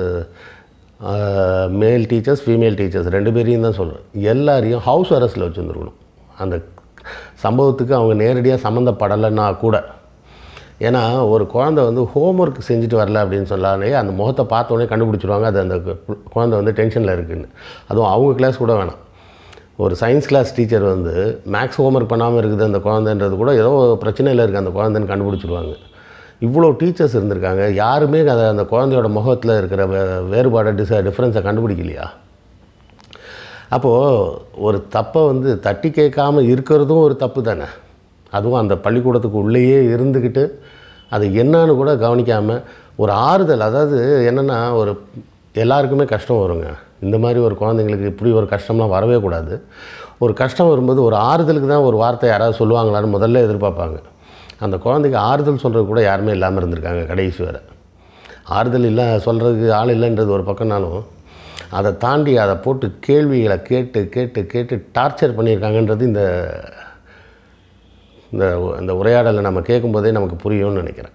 மேல் டீச்சர்ஸ் ஃபீமேல் டீச்சர்ஸ் ரெண்டு பேரையும் தான் சொல்கிறேன் எல்லாரையும் ஹவுஸ் அரெஸ்ட்டில் வச்சுருந்துருக்கணும் அந்த சம்பவத்துக்கு அவங்க நேரடியாக சம்மந்தப்படலைன்னா கூட ஏன்னா ஒரு குழந்தை வந்து ஹோம்ஒர்க் செஞ்சுட்டு வரல அப்படின்னு சொன்னாலே அந்த முகத்தை பார்த்தோன்னே கண்டுபிடிச்சிருவாங்க அது அந்த கு- குழந்தை வந்து டென்ஷனில் இருக்குன்னு அதுவும் அவங்க கிளாஸ் கூட வேணாம் ஒரு சயின்ஸ் கிளாஸ் டீச்சர் வந்து மேக்ஸ் ஹோம்ஒர்க் பண்ணாமல் இருக்குது அந்த குழந்தைன்றது கூட ஏதோ ஒரு பிரச்சனையில் இருக்குது அந்த குழந்தைன்னு கண்டுபிடிச்சிருவாங்க இவ்வளோ டீச்சர்ஸ் இருந்திருக்காங்க யாருமே அதை அந்த குழந்தையோட முகத்தில் இருக்கிற வே வேறுபாடை டிச டிஃப்ரென்ஸை கண்டுபிடிக்கலையா அப்போது ஒரு தப்பை வந்து தட்டி கேட்காம இருக்கிறதும் ஒரு தப்பு தானே அதுவும் அந்த பள்ளிக்கூடத்துக்கு உள்ளேயே இருந்துக்கிட்டு அது என்னன்னு கூட கவனிக்காமல் ஒரு ஆறுதல் அதாவது என்னென்னா ஒரு எல்லாருக்குமே கஷ்டம் வருங்க இந்த மாதிரி ஒரு குழந்தைங்களுக்கு இப்படி ஒரு கஷ்டம்லாம் வரவே கூடாது ஒரு கஷ்டம் வரும்போது ஒரு ஆறுதலுக்கு தான் ஒரு வார்த்தை யாராவது சொல்லுவாங்களான்னு முதல்ல எதிர்பார்ப்பாங்க அந்த குழந்தைக்கு ஆறுதல் சொல்கிறது கூட யாருமே இல்லாமல் இருந்திருக்காங்க கடைசி வரை ஆறுதல் இல்லை சொல்கிறதுக்கு ஆள் இல்லைன்றது ஒரு பக்கம்னாலும் அதை தாண்டி அதை போட்டு கேள்விகளை கேட்டு கேட்டு கேட்டு டார்ச்சர் பண்ணியிருக்காங்கன்றது இந்த இந்த இந்த உரையாடலை நம்ம கேட்கும்போதே நமக்கு புரியும்னு நினைக்கிறேன்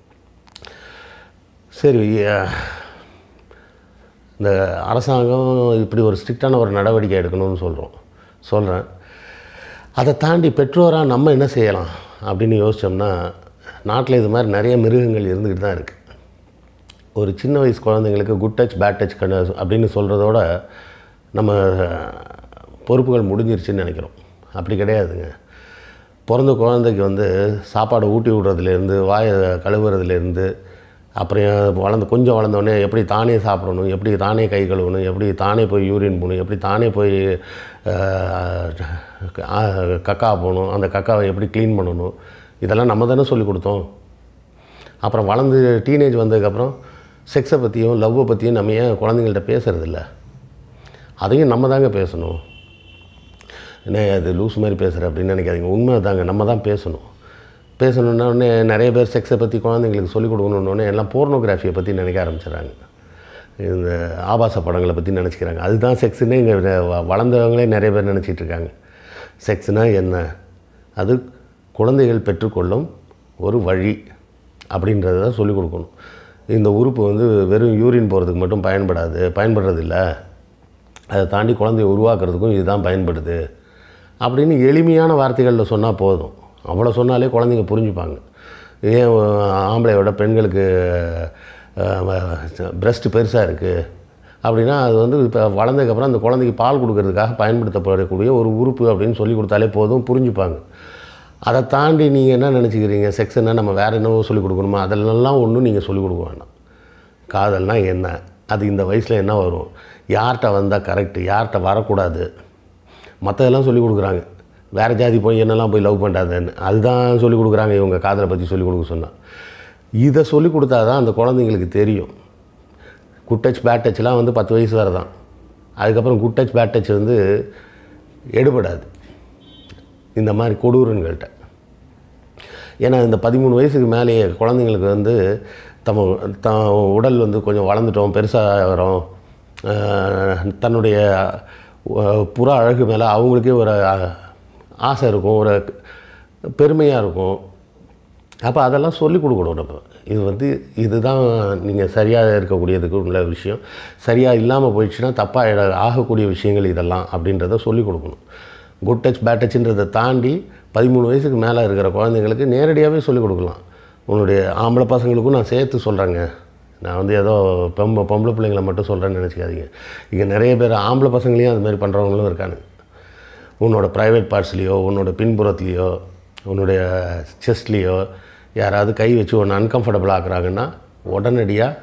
சரி அஹ், இந்த அரசாங்கம் இப்படி ஒரு ஸ்ட்ரிக்டான ஒரு நடவடிக்கை எடுக்கணும்னு சொல்கிறோம் சொல்கிறேன் அதை தாண்டி பெற்றோராக நம்ம என்ன செய்யலாம் அப்படின்னு யோசித்தோம்னா நாட்டில் இது மாதிரி நிறைய மிருகங்கள் இருந்துக்கிட்டு தான் இருக்குது ஒரு சின்ன வயசு குழந்தைங்களுக்கு குட் டச் பேட் டச் கண்ணு அப்படின்னு சொல்கிறதோட நம்ம பொறுப்புகள் முடிஞ்சிருச்சுன்னு நினைக்கிறோம் அப்படி கிடையாதுங்க பிறந்த குழந்தைக்கு வந்து சாப்பாடு ஊட்டி விடுறதுலேருந்து வாயை கழுவுறதுலேருந்து அப்புறம் வளர்ந்து கொஞ்சம் வளர்ந்தோடனே எப்படி தானே சாப்பிடணும் எப்படி தானே கை கழுவணும் எப்படி தானே போய் யூரின் போகணும் எப்படி தானே போய் அஹ், அஹ், கக்கா போகணும் அந்த கக்காவை எப்படி க்ளீன் பண்ணணும் இதெல்லாம் நம்ம தானே சொல்லி கொடுத்தோம் அப்புறம் வளர்ந்து டீனேஜ் வந்ததுக்கப்புறம் செக்ஸை பற்றியும் லவ்வை பற்றியும் நம்ம ஏன் குழந்தைங்கள்ட்ட பேசுகிறதில்ல அதையும் நம்ம தாங்க பேசணும் என்ன அது லூஸ் மாதிரி பேசுகிற அப்படின்னு நினைக்காதீங்க உண்மை தாங்க நம்ம தான் பேசணும் பேசணுன்னா உடனே நிறைய பேர் செக்ஸை பற்றி குழந்தைங்களுக்கு சொல்லிக் கொடுக்கணுன்னொடனே எல்லாம் போர்னோகிராஃபியை பற்றி நினைக்க ஆரம்பிச்சிடுறாங்க இந்த ஆபாச படங்களை பற்றி நினச்சிக்கிறாங்க அதுதான் செக்ஸுன்னு இங்கே வளர்ந்தவங்களே நிறைய பேர் நினச்சிட்டு இருக்காங்க செக்ஸ்னால் என்ன அது குழந்தைகள் பெற்றுக்கொள்ளும் ஒரு வழி அப்படின்றத தான் சொல்லிக் கொடுக்கணும் இந்த உறுப்பு வந்து வெறும் யூரின் போகிறதுக்கு மட்டும் பயன்படாது பயன்படுறதில்ல அதை தாண்டி குழந்தைய உருவாக்குறதுக்கும் இதுதான் பயன்படுது அப்படின்னு எளிமையான வார்த்தைகளில் சொன்னால் போதும் அவ்வளோ சொன்னாலே குழந்தைங்க புரிஞ்சுப்பாங்க ஏன் ஆம்பளையோட பெண்களுக்கு பிரஸ்ட் பெருசாக இருக்குது அப்படின்னா அது வந்து இப்போ வளர்ந்ததுக்கப்புறம் அந்த குழந்தைக்கு பால் கொடுக்கறதுக்காக பயன்படுத்தப்படக்கூடிய ஒரு உறுப்பு அப்படின்னு சொல்லி கொடுத்தாலே போதும் புரிஞ்சுப்பாங்க அதை தாண்டி நீங்கள் என்ன நினச்சிக்கிறீங்க செக்ஸ்னால் நம்ம வேறு என்னவோ சொல்லிக் கொடுக்கணுமா அதெல்லாம் ஒன்றும் நீங்கள் சொல்லிக் கொடுக்க வேண்டாம் காதல்னா என்ன அது இந்த வயசில் என்ன வரும் யார்கிட்ட வந்தால் கரெக்டு யார்கிட்ட வரக்கூடாது மற்றதெல்லாம் சொல்லிக் கொடுக்குறாங்க வேறு ஜாதி போய் என்னெல்லாம் போய் லவ் பண்ணாதன்னு அதுதான் சொல்லிக் கொடுக்குறாங்க இவங்க காதலை பற்றி சொல்லிக் கொடுக்க சொன்னால் இதை சொல்லிக் கொடுத்தா தான் அந்த குழந்தைங்களுக்கு தெரியும் குட் டச் பேட் டச்லாம் வந்து பத்து வயசு வரை தான் அதுக்கப்புறம் குட் டச் பேட் டச் வந்து எடுபடாது இந்த மாதிரி கொடூரன்கள்கிட்ட ஏன்னா இந்த பதிமூணு வயசுக்கு மேலேயே குழந்தைங்களுக்கு வந்து தம்ம த உடல் வந்து கொஞ்சம் வளர்ந்துட்டோம் பெருசாக வரோம் அஹ், தன்னுடைய அஹ், புற அழகு மேலே அவங்களுக்கே ஒரு அஹ், ஆசை இருக்கும் ஒரு பெருமையாக இருக்கும் அப்போ அதெல்லாம் சொல்லிக் கொடுக்கணும் நம்ம இது வந்து இதுதான் நீங்கள் சரியாக இருக்கக்கூடியதுக்கு உள்ள விஷயம் சரியாக இல்லாமல் போயிடுச்சுன்னா தப்பாக ஆகக்கூடிய விஷயங்கள் இதெல்லாம் அப்படின்றத சொல்லிக் கொடுக்கணும் குட் டச் பேட் டச்ன்றதை தாண்டி பதிமூணு வயசுக்கு மேலே இருக்கிற குழந்தைங்களுக்கு நேரடியாகவே சொல்லிக் கொடுக்கலாம் உன்னுடைய ஆம்பளை பசங்களுக்கும் நான் சேர்த்து சொல்கிறேங்க நான் வந்து ஏதோ பொம்பளை பொம்பளை பிள்ளைங்களை மட்டும் சொல்கிறேன்னு நினச்சிக்காதீங்க இங்கே நிறைய பேர் ஆம்பளை பசங்களையும் அது மாதிரி பண்ணுறவங்களும் இருக்காங்க உன்னோட ப்ரைவேட் பார்ட்ஸ்லேயோ உன்னோட பின்புறத்துலேயோ உன்னுடைய செஸ்ட்லேயோ யாராவது கை வச்சு ஒன்று அன்கம்ஃபர்டபுள் ஆக்குறாங்கன்னா உடனடியாக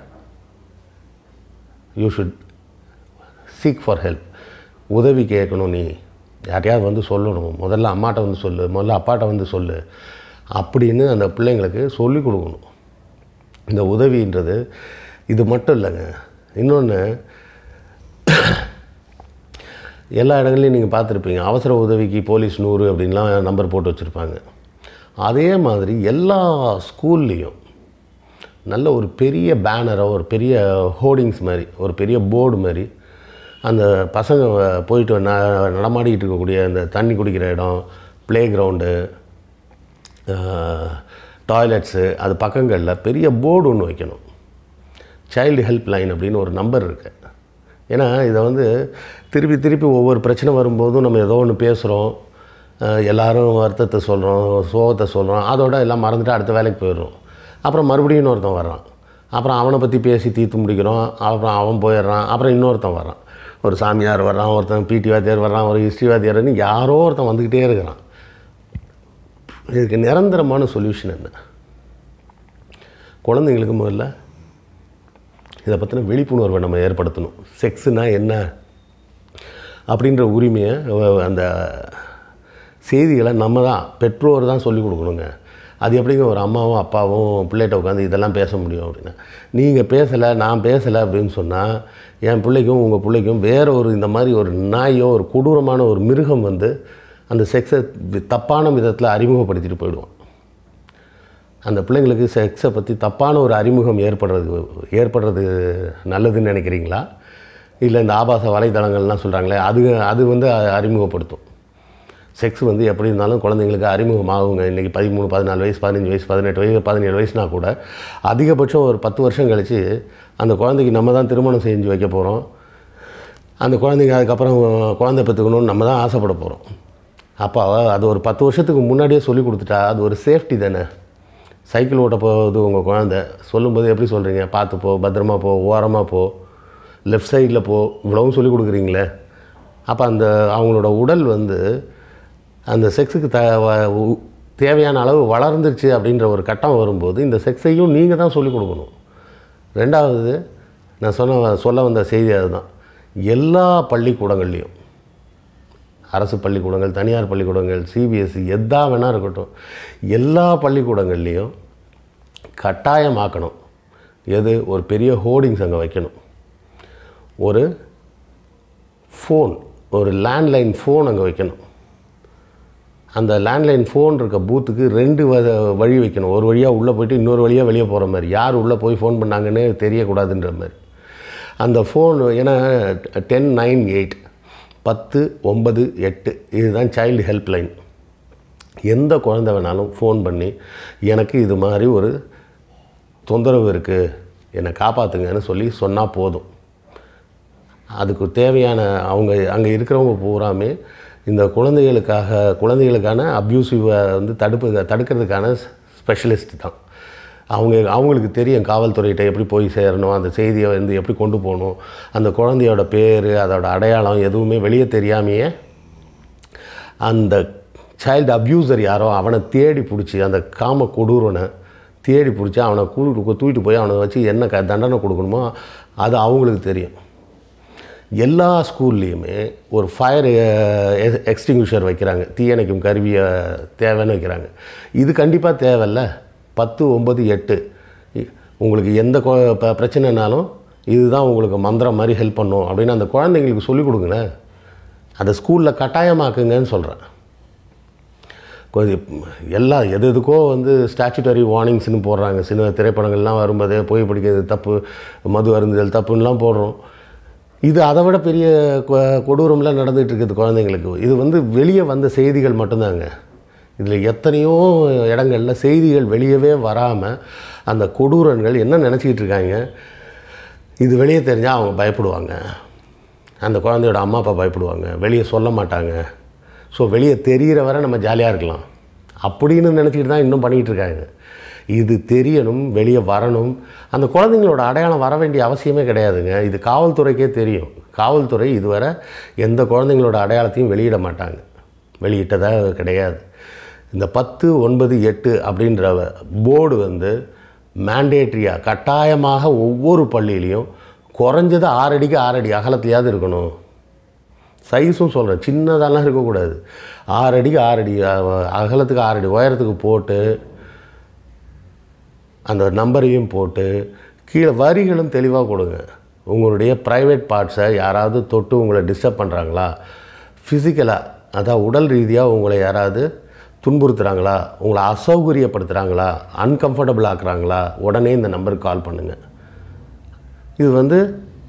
you should seek for help உதவி கேட்கணும் நீ யார்ட்டையாவது வந்து சொல்லணும் முதல்ல அம்மாட்ட வந்து சொல்லு முதல்ல அப்பாட்ட வந்து சொல்லு அப்படின்னு அந்த பிள்ளைங்களுக்கு சொல்லிக் கொடுக்கணும் இந்த உதவின்றது இது மட்டும் இல்லைங்க இன்னொன்று எல்லா இடங்கள்லையும் நீங்கள் பார்த்துருப்பீங்க அவசர உதவிக்கு போலீஸ் நூறு அப்படின்லாம் நம்பர் போட்டு வச்சுருப்பாங்க அதே மாதிரி எல்லா ஸ்கூல்லேயும் நல்ல ஒரு பெரிய பேனரோ ஒரு பெரிய ஹோர்டிங்ஸ் மாதிரி ஒரு பெரிய போர்டு மாதிரி அந்த பசங்க போயிட்டு ந நடமாடிக்கிட்டு இருக்கக்கூடிய அந்த தண்ணி குடிக்கிற இடம் ப்ளே கிரவுண்டு டாய்லெட்ஸு அது பக்கங்களில் பெரிய போர்டு ஒன்று வைக்கணும் சைல்டு ஹெல்ப் லைன் அப்படின்னு ஒரு நம்பர் இருக்குது ஏன்னா இதை வந்து திருப்பி திருப்பி ஒவ்வொரு பிரச்சனை வரும்போதும் நம்ம ஏதோ ஒன்று பேசுகிறோம் எல்லாரும் வருத்தத்தை சொல்கிறோம் சோகத்தை சொல்கிறோம் அதோட எல்லாம் மறந்துட்டு அடுத்த வேலைக்கு போயிடுறோம் அப்புறம் மறுபடியும் இன்னொருத்தன் வர்றான் அப்புறம் அவனை பற்றி பேசி தீர்த்து முடிக்கிறோம் அப்புறம் அவன் போயிடுறான் அப்புறம் இன்னொருத்தன் வர்றான் ஒரு சாமியார் வர்றான் ஒருத்தன் பிடி வாத்தியார் வர்றான் ஒரு ஹிஸ்ட்ரி வாத்தியார்னு யாரோ ஒருத்தன் வந்துக்கிட்டே இருக்கிறான் இதுக்கு நிரந்தரமான சொல்யூஷன் என்ன குழந்தைங்களுக்கு முதல்ல இதை பற்றின விழிப்புணர்வை நம்ம ஏற்படுத்தணும் செக்ஸுனால் என்ன அப்படின்ற உரிமையை அஹ், அந்த செய்திகளை நம்ம தான் பெற்றோர் தான் சொல்லிக் கொடுக்கணுங்க அது எப்படிங்க ஒரு அம்மாவும் அப்பாவும் பிள்ளைகிட்ட உட்காந்து இதெல்லாம் பேச முடியும் அப்படின்னா நீங்கள் பேசலை நான் பேசலை அப்படின்னு சொன்னால் என் பிள்ளைக்கும் உங்கள் பிள்ளைக்கும் வேற ஒரு இந்த மாதிரி ஒரு நாயோ ஒரு கொடூரமான ஒரு மிருகம் வந்து அந்த செக்ஸை தப்பான விதத்தில் அறிமுகப்படுத்திட்டு போயிடுவோம் அந்த பிள்ளைங்களுக்கு செக்ஸை பற்றி தப்பான ஒரு அறிமுகம் ஏற்படுறது ஏற்படுறது நல்லதுன்னு நினைக்கிறீங்களா இல்லை இந்த ஆபாச வலைதளங்கள்லாம் சொல்கிறாங்களே அது அது வந்து அ- அறிமுகப்படுத்தும் செக்ஸ் வந்து எப்படி இருந்தாலும் குழந்தைங்களுக்கு அறிமுகமாகுங்க இன்றைக்கி பதிமூணு பதினாலு வயசு பதினஞ்சு வயசு பதினெட்டு வயசு பதினேழு வயசுனா கூட அதிகபட்சம் ஒரு பத்து வருஷம் கழித்து அந்த குழந்தைக்கு நம்ம தான் திருமணம் செஞ்சு வைக்க போகிறோம் அந்த குழந்தைங்க அதுக்கப்புறம் குழந்தை பெற்றுக்கணும்னு நம்ம தான் ஆசைப்பட போகிறோம் அப்போ அது ஒரு பத்து வருஷத்துக்கு முன்னாடியே சொல்லி கொடுத்துட்டா அது ஒரு சேஃப்டி தானே சைக்கிள் ஓட்ட போகுது உங்கள் குழந்தை சொல்லும்போது எப்படி சொல்கிறீங்க பார்த்து போ பத்திரமா போ ஓரமாக போ லெஃப்ட் சைடில் போ இவ்வளவும் சொல்லி கொடுக்குறீங்களே அப்போ அந்த அவங்களோட உடல் வந்து அந்த செக்ஸுக்கு த வ- உ- தேவையான அளவு வளர்ந்துருச்சு அப்படின்ற ஒரு கட்டம் வரும்போது இந்த செக்ஸையும் நீங்கள் தான் சொல்லிக் கொடுக்கணும் ரெண்டாவது நான் சொன்ன சொல்ல வந்த செய்தி அதுதான் எல்லா பள்ளிக்கூடங்கள்லேயும் அரசு பள்ளிக்கூடங்கள் தனியார் பள்ளிக்கூடங்கள் சிபிஎஸ்சி எதா வேணால் இருக்கட்டும் எல்லா பள்ளிக்கூடங்கள்லேயும் கட்டாயமாக்கணும் எது ஒரு பெரிய ஹோர்டிங்ஸ் அங்கே வைக்கணும் ஒரு ஃபோன் ஒரு லேண்ட்லைன் ஃபோன் அங்கே வைக்கணும் அந்த லேண்ட்லைன் ஃபோன் இருக்க பூத்துக்கு ரெண்டு வ வழி வைக்கணும் ஒரு வழியாக உள்ளே போயிட்டு இன்னொரு வழியாக வெளியே போகிற மாதிரி யார் உள்ளே போய் ஃபோன் பண்ணாங்கன்னு தெரியக்கூடாதுன்ற மாதிரி அந்த ஃபோன் ஏன்னா டென் நைன் எயிட் பத்து ஒன்பது எட்டு இதுதான் சைல்டு ஹெல்ப் லைன் எந்த குழந்தை வேணாலும் ஃபோன் பண்ணி எனக்கு இது மாதிரி ஒரு தொந்தரவு இருக்குது என்னை காப்பாற்றுங்கன்னு சொல்லி சொன்னால் போதும் அதுக்கு தேவையான அவங்க அங்கே இருக்கிறவங்க பூராமே இந்த குழந்தைகளுக்காக குழந்தைகளுக்கான அப்யூசிவை வந்து தடுப்பு தடுக்கிறதுக்கான ஸ்பெஷலிஸ்ட் தான் அவங்க அவங்களுக்கு தெரியும் காவல்துறையிட்ட எப்படி போய் சேரணும் அந்த செய்தியை வந்து எப்படி கொண்டு போகணும் அந்த குழந்தையோட பேர் அதோட அடையாளம் எதுவுமே வெளியே தெரியாமையே அந்த சைல்டு அப்யூசர் யாரோ அவனை தேடி பிடிச்சி அந்த காம கொடூரனை தேடி பிடிச்சி அவனை கூட்டு தூக்கிட்டு போய் அவனை வச்சு என்ன க தண்டனை கொடுக்கணுமோ அது அவங்களுக்கு தெரியும் எல்லா ஸ்கூல்லேயுமே ஒரு ஃபயர் எக்ஸ்டிங்யூஷர் வைக்கிறாங்க தீயணைக்கும் கருவியை தேவைன்னு வைக்கிறாங்க இது கண்டிப்பாக தேவையில்ல பத்து ஒம்பது எட்டு இ- உங்களுக்கு எந்த கொ- ப- பிரச்சனைனாலும் இதுதான் உங்களுக்கு மந்திரம் மாதிரி ஹெல்ப் பண்ணும் அப்படின்னு அந்த குழந்தைங்களுக்கு சொல்லிக் கொடுங்களேன் அதை ஸ்கூலில் கட்டாயமாக்குங்கன்னு சொல்கிறேன் கொஞ்சம் எல்லா எது எதுக்கோ வந்து ஸ்டாச்சுட்டரி வார்னிங்ஸ்னு போடுறாங்க சின்ன திரைப்படங்கள்லாம் வரும்போதே போய் பிடிக்கிறது தப்பு மது அருந்துதல் தப்புன்னெலாம் போடுறோம் இது அதை விட பெரிய கொ- கொடூரம்லாம் நடந்துகிட்டு இருக்குது குழந்தைங்களுக்கு இது வந்து வெளியே வந்த செய்திகள் மட்டும்தாங்க இதில் எத்தனையோ இடங்கள்ல செய்திகள் வெளியவே வராமல் அந்த கொடூரன்கள் என்ன நினச்சிக்கிட்டு இருக்காங்க இது வெளியே தெரிஞ்சால் அவங்க பயப்படுவாங்க அந்த குழந்தையோட அம்மா அப்பா பயப்படுவாங்க வெளியே சொல்ல மாட்டாங்க ஸோ வெளியே தெரிகிற வரை நம்ம ஜாலியாக இருக்கலாம் அப்படின்னு நினச்சிக்கிட்டு தான் இன்னும் பண்ணிக்கிட்டு இருக்காங்க இது தெரியணும் வெளியே வரணும் அந்த குழந்தைங்களோட அடையாளம் வர வேண்டிய அவசியமே கிடையாதுங்க இது காவல்துறைக்கே தெரியும் காவல்துறை இதுவரை எந்த குழந்தைங்களோட அடையாளத்தையும் வெளியிட மாட்டாங்க வெளியிட்டதாக கிடையாது இந்த பத்து ஒன்பது எட்டு அப்படின்ற போர்டு வந்து மேண்டேட்ரியாக கட்டாயமாக ஒவ்வொரு பள்ளியிலையும் குறைஞ்சது ஆறடிக்கு ஆறடி அகலத்தையாவது இருக்கணும் சைஸும் சொல்கிறேன் சின்னதெல்லாம் இருக்கக்கூடாது ஆறு அடிக்கு ஆறு அடி அ- அகலத்துக்கு ஆறு அடி உயரத்துக்கு போட்டு அந்த நம்பரையும் போட்டு கீழே வரிகளும் தெளிவாக கொடுங்க உங்களுடைய ப்ரைவேட் பார்ட்ஸை யாராவது தொட்டு உங்களை டிஸ்டர்ப் பண்ணுறாங்களா ஃபிசிக்கலாக அதான் உடல் ரீதியாக உங்களை யாராவது துன்புறுத்துகிறாங்களா உங்களை அசௌகரியப்படுத்துகிறாங்களா அன்கம்ஃபர்டபுள் ஆக்குறாங்களா உடனே இந்த நம்பருக்கு கால் பண்ணுங்கள் இது வந்து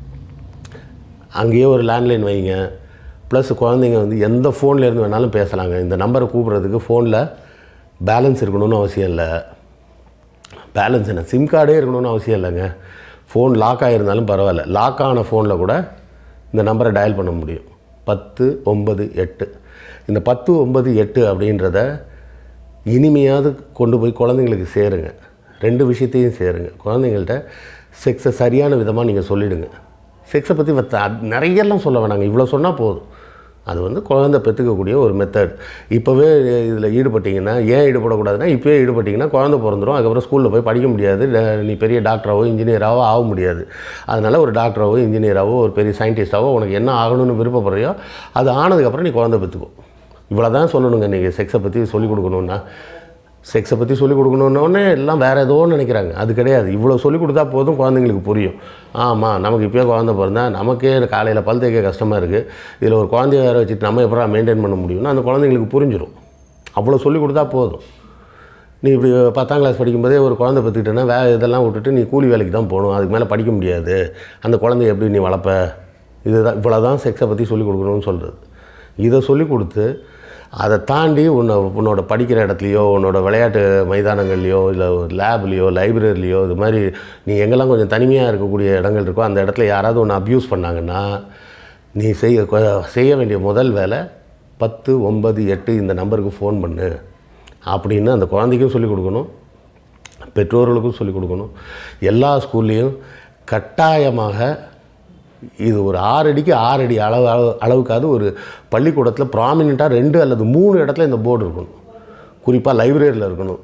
அங்கேயே ஒரு லேண்ட்லைன் வைங்க ப்ளஸ் குழந்தைங்க வந்து எந்த ஃபோன்லேருந்து வேணாலும் பேசலாங்க இந்த நம்பரை கூப்பிட்றதுக்கு ஃபோனில் பேலன்ஸ் இருக்கணும்னு அவசியம் இல்லை பேலன்ஸ் என்ன சிம் கார்டே இருக்கணும்னு அவசியம் இல்லைங்க ஃபோன் லாக் ஆகிருந்தாலும் பரவாயில்ல லாக் ஆன ஃபோனில் கூட இந்த நம்பரை டயல் பண்ண முடியும் பத்து ஒன்பது எட்டு இந்த பத்து ஒன்பது எட்டு அப்படின்றத இனிமையாவது கொண்டு போய் குழந்தைங்களுக்கு சேருங்க ரெண்டு விஷயத்தையும் சேருங்க குழந்தைங்கள்ட்ட செக்ஸை சரியான விதமாக நீங்கள் சொல்லிவிடுங்க செக்ஸை பற்றி நிறையெல்லாம் சொல்ல வேணாங்க இவ்வளோ சொன்னால் போதும் அது வந்து குழந்தை பெற்றுக்கக்கூடிய ஒரு மெத்தட் இப்போவே இதில் ஈடுபட்டிங்கன்னா ஏன் ஈடுபடக்கூடாதுன்னா இப்போயே ஈடுபட்டிங்கன்னா குழந்தை பிறந்துடும் அதுக்கப்புறம் ஸ்கூலில் போய் படிக்க முடியாது ட- நீ பெரிய டாக்டராவோ இன்ஜினியராகவோ ஆக முடியாது அதனால் ஒரு டாக்டராவோ இன்ஜினியராகவோ ஒரு பெரிய சயின்டிஸ்டாவோ உனக்கு என்ன ஆகணும்னு விருப்பப்படுறியோ அது ஆனதுக்கப்புறம் நீ குழந்தை பெற்றுக்கோ இவ்வளோ தான் சொல்லணுங்க நீங்கள் செக்ஸை பற்றி சொல்லிக் கொடுக்கணுன்னா செக்ஸை பற்றி சொல்லிக் கொடுக்கணுன்னே எல்லாம் வேறு ஏதோ நினைக்கிறாங்க அது கிடையாது இவ்வளோ சொல்லிக் கொடுத்தா போதும் குழந்தைங்களுக்கு புரியும் ஆமாம் நமக்கு இப்போயே குழந்தை பிறந்தா நமக்கே காலையில் பல் தேய்க்க கஷ்டமாக இருக்குது இதில் ஒரு குழந்தைய வேறு வச்சுட்டு நம்ம எப்படா மெயின்டைன் பண்ண முடியும்னா அந்த குழந்தைங்களுக்கு புரிஞ்சிடும் அவ்வளோ சொல்லிக் கொடுத்தா போதும் நீ இப்படி பத்தாம் கிளாஸ் படிக்கும்போதே ஒரு குழந்தை பெற்றுக்கிட்டேன்னா வே இதெல்லாம் விட்டுட்டு நீ கூலி வேலைக்கு தான் போகணும் அதுக்கு மேலே படிக்க முடியாது அந்த குழந்தைய எப்படி நீ வளர்ப்ப இதுதான் இவ்வளோ தான் செக்ஸை பற்றி சொல்லிக் கொடுக்கணும்னு சொல்கிறது இதை சொல்லிக் கொடுத்து அதை தாண்டி உன்னை உன்னோட படிக்கிற இடத்துலையோ உன்னோட விளையாட்டு மைதானங்கள்லையோ இல்லை லேப்லேயோ லைப்ரரிலையோ இது மாதிரி நீ எங்கெல்லாம் கொஞ்சம் தனிமையாக இருக்கக்கூடிய இடங்கள் இருக்கோ அந்த இடத்துல யாராவது ஒன்று அப்யூஸ் பண்ணாங்கன்னா நீ செய்ய கொ- செய்ய வேண்டிய முதல் வேலை பத்து ஒன்பது எட்டு இந்த நம்பருக்கு ஃபோன் பண்ணு அப்படின்னு அந்த குழந்தைக்கும் சொல்லிக் கொடுக்கணும் பெற்றோர்களுக்கும் சொல்லிக் கொடுக்கணும் எல்லா ஸ்கூல்லேயும் கட்டாயமாக இது ஒரு ஆறு அடிக்கு ஆறு அடி அளவு அளவு அளவுக்காவது ஒரு பள்ளிக்கூடத்தில் ப்ராமினெண்ட்டாக ரெண்டு அல்லது மூணு இடத்துல இந்த போர்டு இருக்கணும் குறிப்பாக லைப்ரரியில் இருக்கணும்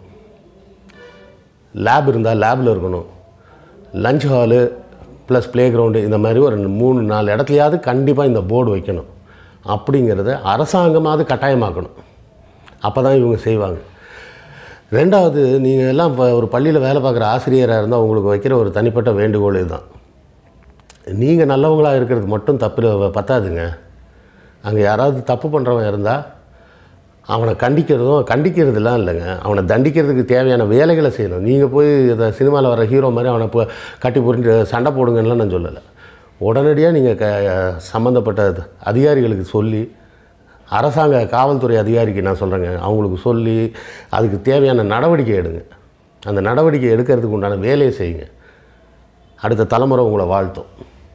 லேப் இருந்தால் லேபில் இருக்கணும் lunch hall plus playground இந்த மாதிரி ஒரு மூணு நாலு இடத்துலையாவது கண்டிப்பாக இந்த போர்டு வைக்கணும் அப்படிங்கிறத அரசாங்கமாவது கட்டாயமாக்கணும் அப்போ தான் இவங்க செய்வாங்க ரெண்டாவது நீங்கள் எல்லாம் இப்போ ஒரு பள்ளியில் வேலை பார்க்குற ஆசிரியராக இருந்தால் உங்களுக்கு வைக்கிற ஒரு தனிப்பட்ட வேண்டுகோள் இதுதான் நீங்கள் நல்லவங்களாக இருக்கிறது மட்டும் தப்பு பத்தாதுங்க அங்கே யாராவது தப்பு பண்ணுறவன் இருந்தால் அவனை கண்டிக்கிறதும் கண்டிக்கிறதுலாம் இல்லைங்க அவனை தண்டிக்கிறதுக்கு தேவையான வேலைகளை செய்யணும் நீங்கள் போய் இதை சினிமாவில் வர ஹீரோ மாதிரி அவனை இப்போ கட்டி புரிஞ்சு சண்டை போடுங்கன்னுலாம் நான் சொல்லலை உடனடியாக நீங்கள் க சம்மந்தப்பட்ட அதிகாரிகளுக்கு சொல்லி அரசாங்க காவல்துறை அதிகாரிக்கு நான் சொல்கிறேங்க அவங்களுக்கு சொல்லி அதுக்கு தேவையான நடவடிக்கை எடுங்க அந்த நடவடிக்கை எடுக்கிறதுக்கு உண்டான வேலையை செய்யுங்க அடுத்த தலைமுறை உங்களை வாழ்த்தும்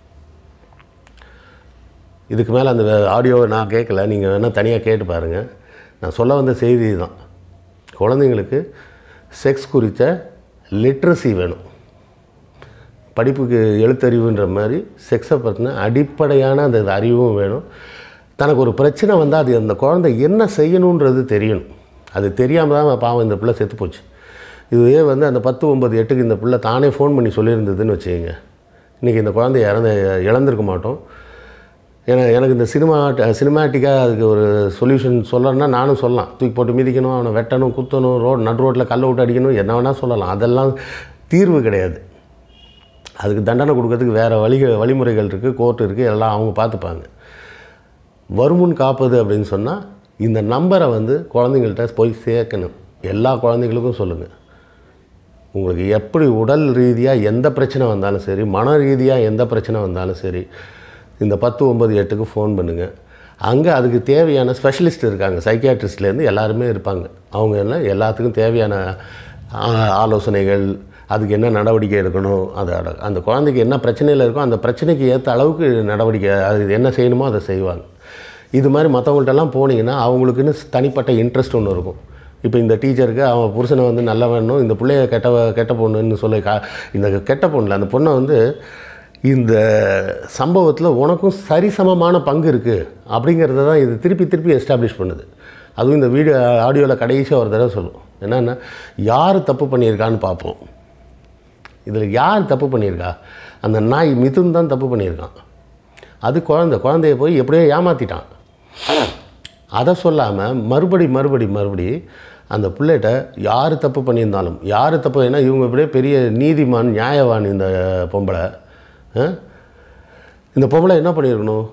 இதுக்கு மேலே அந்த ஆடியோவை நான் கேட்கல நீங்கள் வேணால் தனியாக கேட்டு பாருங்கள் நான் சொல்ல வந்த செய்தி தான் குழந்தைங்களுக்கு செக்ஸ் குறித்த லிட்ரஸி வேணும் படிப்புக்கு எழுத்தறிவுன்ற மாதிரி செக்ஸை பற்றின அடிப்படையான அந்த அறிவும் வேணும் தனக்கு ஒரு பிரச்சனை வந்தால் அது அந்த குழந்தை என்ன செய்யணுன்றது தெரியணும் அது தெரியாமல் தான் பாவம் இந்த பிள்ளை செத்து போச்சு இதுவே வந்து அந்த பத்து ஒம்பது எட்டுக்கு இந்த பிள்ளை தானே ஃபோன் பண்ணி சொல்லியிருந்ததுன்னு வச்சுக்கோங்க இன்றைக்கி இந்த குழந்தைய இறந்த இழந்திருக்க மாட்டோம் ஏன்னா எனக்கு இந்த சினிமா சினிமாட்டிக்காக அதுக்கு ஒரு சொல்யூஷன் சொல்லணும்னா நானும் சொல்லலாம் தூக்கி போட்டு மிதிக்கணும் அவனை வெட்டணும் குத்தணும் ரோட் நடு ரோட்டில் கல்லை விட்டு அடிக்கணும் என்ன வேணால் சொல்லலாம் அதெல்லாம் தீர்வு கிடையாது அதுக்கு தண்டனை கொடுக்கறதுக்கு வேறு வழி வழிமுறைகள் இருக்குது கோர்ட் இருக்குது எல்லாம் அவங்க பார்த்துப்பாங்க வருமுன் காப்பது அப்படின்னு சொன்னால் இந்த நம்பரை வந்து குழந்தைங்கள்ட்ட போய் சேர்க்கணும் எல்லா குழந்தைங்களுக்கும் சொல்லுங்கள் உங்களுக்கு எப்படி உடல் ரீதியாக எந்த பிரச்சனை வந்தாலும் சரி மன ரீதியாக எந்த பிரச்சனை வந்தாலும் சரி இந்த பத்து ஒம்பது எட்டுக்கு ஃபோன் பண்ணுங்கள் அங்கே அதுக்கு தேவையான ஸ்பெஷலிஸ்ட் இருக்காங்க சைக்கியாட்ரிஸ்ட்லேருந்து எல்லாருமே இருப்பாங்க அவங்க எல்லாம் எல்லாத்துக்கும் தேவையான ஆ- ஆலோசனைகள் அதுக்கு என்ன நடவடிக்கை எடுக்கணும் அது அட- அந்த குழந்தைக்கு என்ன பிரச்சனையில் இருக்கோ அந்த பிரச்சனைக்கு ஏற்ற அளவுக்கு நடவடிக்கை அது என்ன செய்யணுமோ அதை செய்வாங்க இது மாதிரி மற்றவங்கள்ட்டெல்லாம் போனீங்கன்னா அவங்களுக்குன்னு தனிப்பட்ட இன்ட்ரெஸ்ட் ஒன்று இருக்கும் இப்போ இந்த டீச்சருக்கு அவன் புருஷனை வந்து நல்ல வேணும் இந்த பிள்ளைய கெட்ட கெட்ட பொண்ணுன்னு சொல்லி கா இந்த கெட்ட பொண்ணில் அந்த பொண்ணை வந்து இந்த சம்பவத்தில் உனக்கும் சரிசமமான பங்கு இருக்குது அப்படிங்கிறத தான் இது திருப்பி திருப்பி எஸ்டாப்ளிஷ் பண்ணுது அதுவும் இந்த வீடியோ ஆடியோவில் கடைசியாக ஒரு தடவை சொல்லும் என்னென்னா யார் தப்பு பண்ணியிருக்கான்னு பார்ப்போம் இதில் யார் தப்பு பண்ணியிருக்கா அந்த நாய் மிதுன் தான் தப்பு பண்ணியிருக்கான் அது குழந்தை குழந்தைய போய் எப்படியோ ஏமாற்றிட்டான் அதை சொல்லாமல் மறுபடி மறுபடி மறுபடி அந்த பிள்ளைகிட்ட யார் தப்பு பண்ணியிருந்தாலும் யார் தப்பு ஏன்னா இவங்க இப்படியே பெரிய நீதிமான் நியாயவான் இந்த பொம்பளை ஆ? இந்த பொம்பளை என்ன பண்ணியிருக்கணும்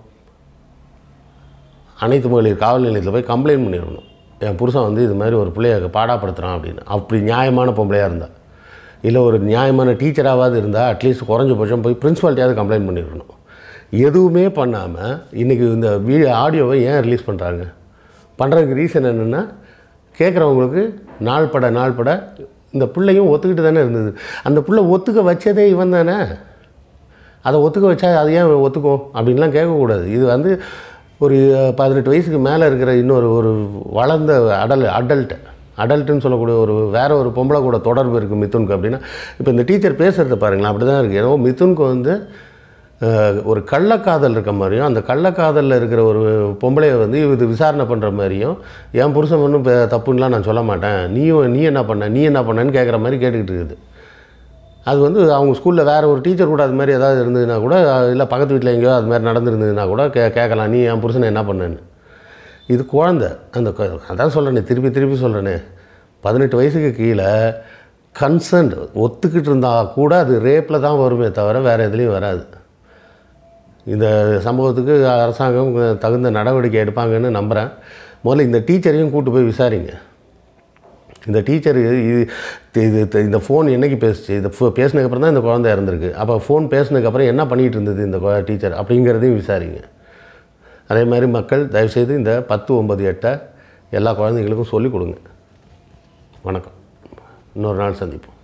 அனைத்து மகளிர் காவல் நிலையத்தில் போய் கம்ப்ளைண்ட் பண்ணியிருக்கணும் என் புருஷன் வந்து இது மாதிரி ஒரு பிள்ளைய பாடாப்படுத்துகிறான் அப்படின்னு அப்படி நியாயமான பொம்பளையாக இருந்தா இல்லை ஒரு நியாயமான டீச்சராகாவது இருந்தால் அட்லீஸ்ட் குறைஞ்சபட்சம் போய் பிரின்ஸிபாலிட்டியாவது கம்ப்ளைண்ட் பண்ணியிருக்கணும் எதுவுமே பண்ணாமல் இன்றைக்கி இந்த வீ ஆடியோவை ஏன் ரிலீஸ் பண்ணுறாங்க பண்ணுறதுக்கு ரீசன் என்னென்னா கேட்குறவங்களுக்கு நாள் பட நாள் பட இந்த பிள்ளையும் ஒத்துக்கிட்டு தானே இருந்தது அந்த பிள்ளை ஒத்துக்க வச்சதே இவன் தானே அதை ஒத்துக்க வச்சா அது ஏன் ஒத்துக்கும் அப்படின்லாம் கேட்கக்கூடாது இது வந்து ஒரு பதினெட்டு வயசுக்கு மேலே இருக்கிற இன்னொரு ஒரு வளர்ந்த அடல் அடல்ட் அடல்ட்டுன்னு சொல்லக்கூடிய ஒரு வேற ஒரு பொம்பளை கூட தொடர்பு இருக்குது மிதுனுக்கு அப்படின்னா இப்போ இந்த டீச்சர் பேசுகிறத பாருங்களேன் அப்படி தான் இருக்குது ஏன்னா மிதுனுக்கு வந்து அஹ், ஒரு கள்ளக்காதல் இருக்க மாதிரியும் அந்த கள்ளக்காதலில் இருக்கிற ஒரு பொம்பளையை வந்து இது விசாரணை பண்ணுற மாதிரியும் என் புருஷன் ஒன்றும் பெ- தப்புன்னுலாம் நான் சொல்ல மாட்டேன் நீயும் நீ என்ன பண்ண நீ என்ன பண்ணேன்னு கேட்குற மாதிரி கேட்டுக்கிட்டு இருக்குது அது வந்து அவங்க ஸ்கூலில் வேறு ஒரு டீச்சர் கூட அது மாதிரி ஏதாவது இருந்ததுன்னா கூட இல்லை பக்கத்து வீட்டில் எங்கேயோ அது மாதிரி நடந்திருந்ததுன்னா கூட கே கேட்கலாம் நீ என் புருஷனை என்ன பண்ணேன்னு இது குழந்தை அந்த கொ- அதான் சொல்கிறேனே திருப்பி திருப்பி சொல்கிறேனே பதினெட்டு வயசுக்கு கீழே கன்சர்ன்ட் ஒத்துக்கிட்டு இருந்தால் கூட அது ரேப்பில் தான் வருமே தவிர வேறு எதுலேயும் வராது இந்த சம்பவத்துக்கு அரசாங்கம் தகுந்த நடவடிக்கை எடுப்பாங்கன்னு நம்புகிறேன் முதல்ல இந்த டீச்சரையும் கூட்டு போய் விசாரிங்க இந்த டீச்சர் இது இது இது- இந்த ஃபோன் என்னைக்கு பேசுச்சு இந்த ஃபோ பேசினதுக்கப்புறம் தான் இந்த குழந்தை இறந்துருக்கு அப்போ ஃபோன் பேசினதுக்கப்புறம் என்ன பண்ணிகிட்டு இருந்தது இந்த கொ- டீச்சர் அப்படிங்கிறதையும் விசாரிங்க அதே மாதிரி மக்கள் தயவுசெய்து இந்த பத்து ஒன்பது எட்டை எல்லா குழந்தைங்களுக்கும் சொல்லிக் கொடுங்க வணக்கம் இன்னொரு நாள் சந்திப்போம்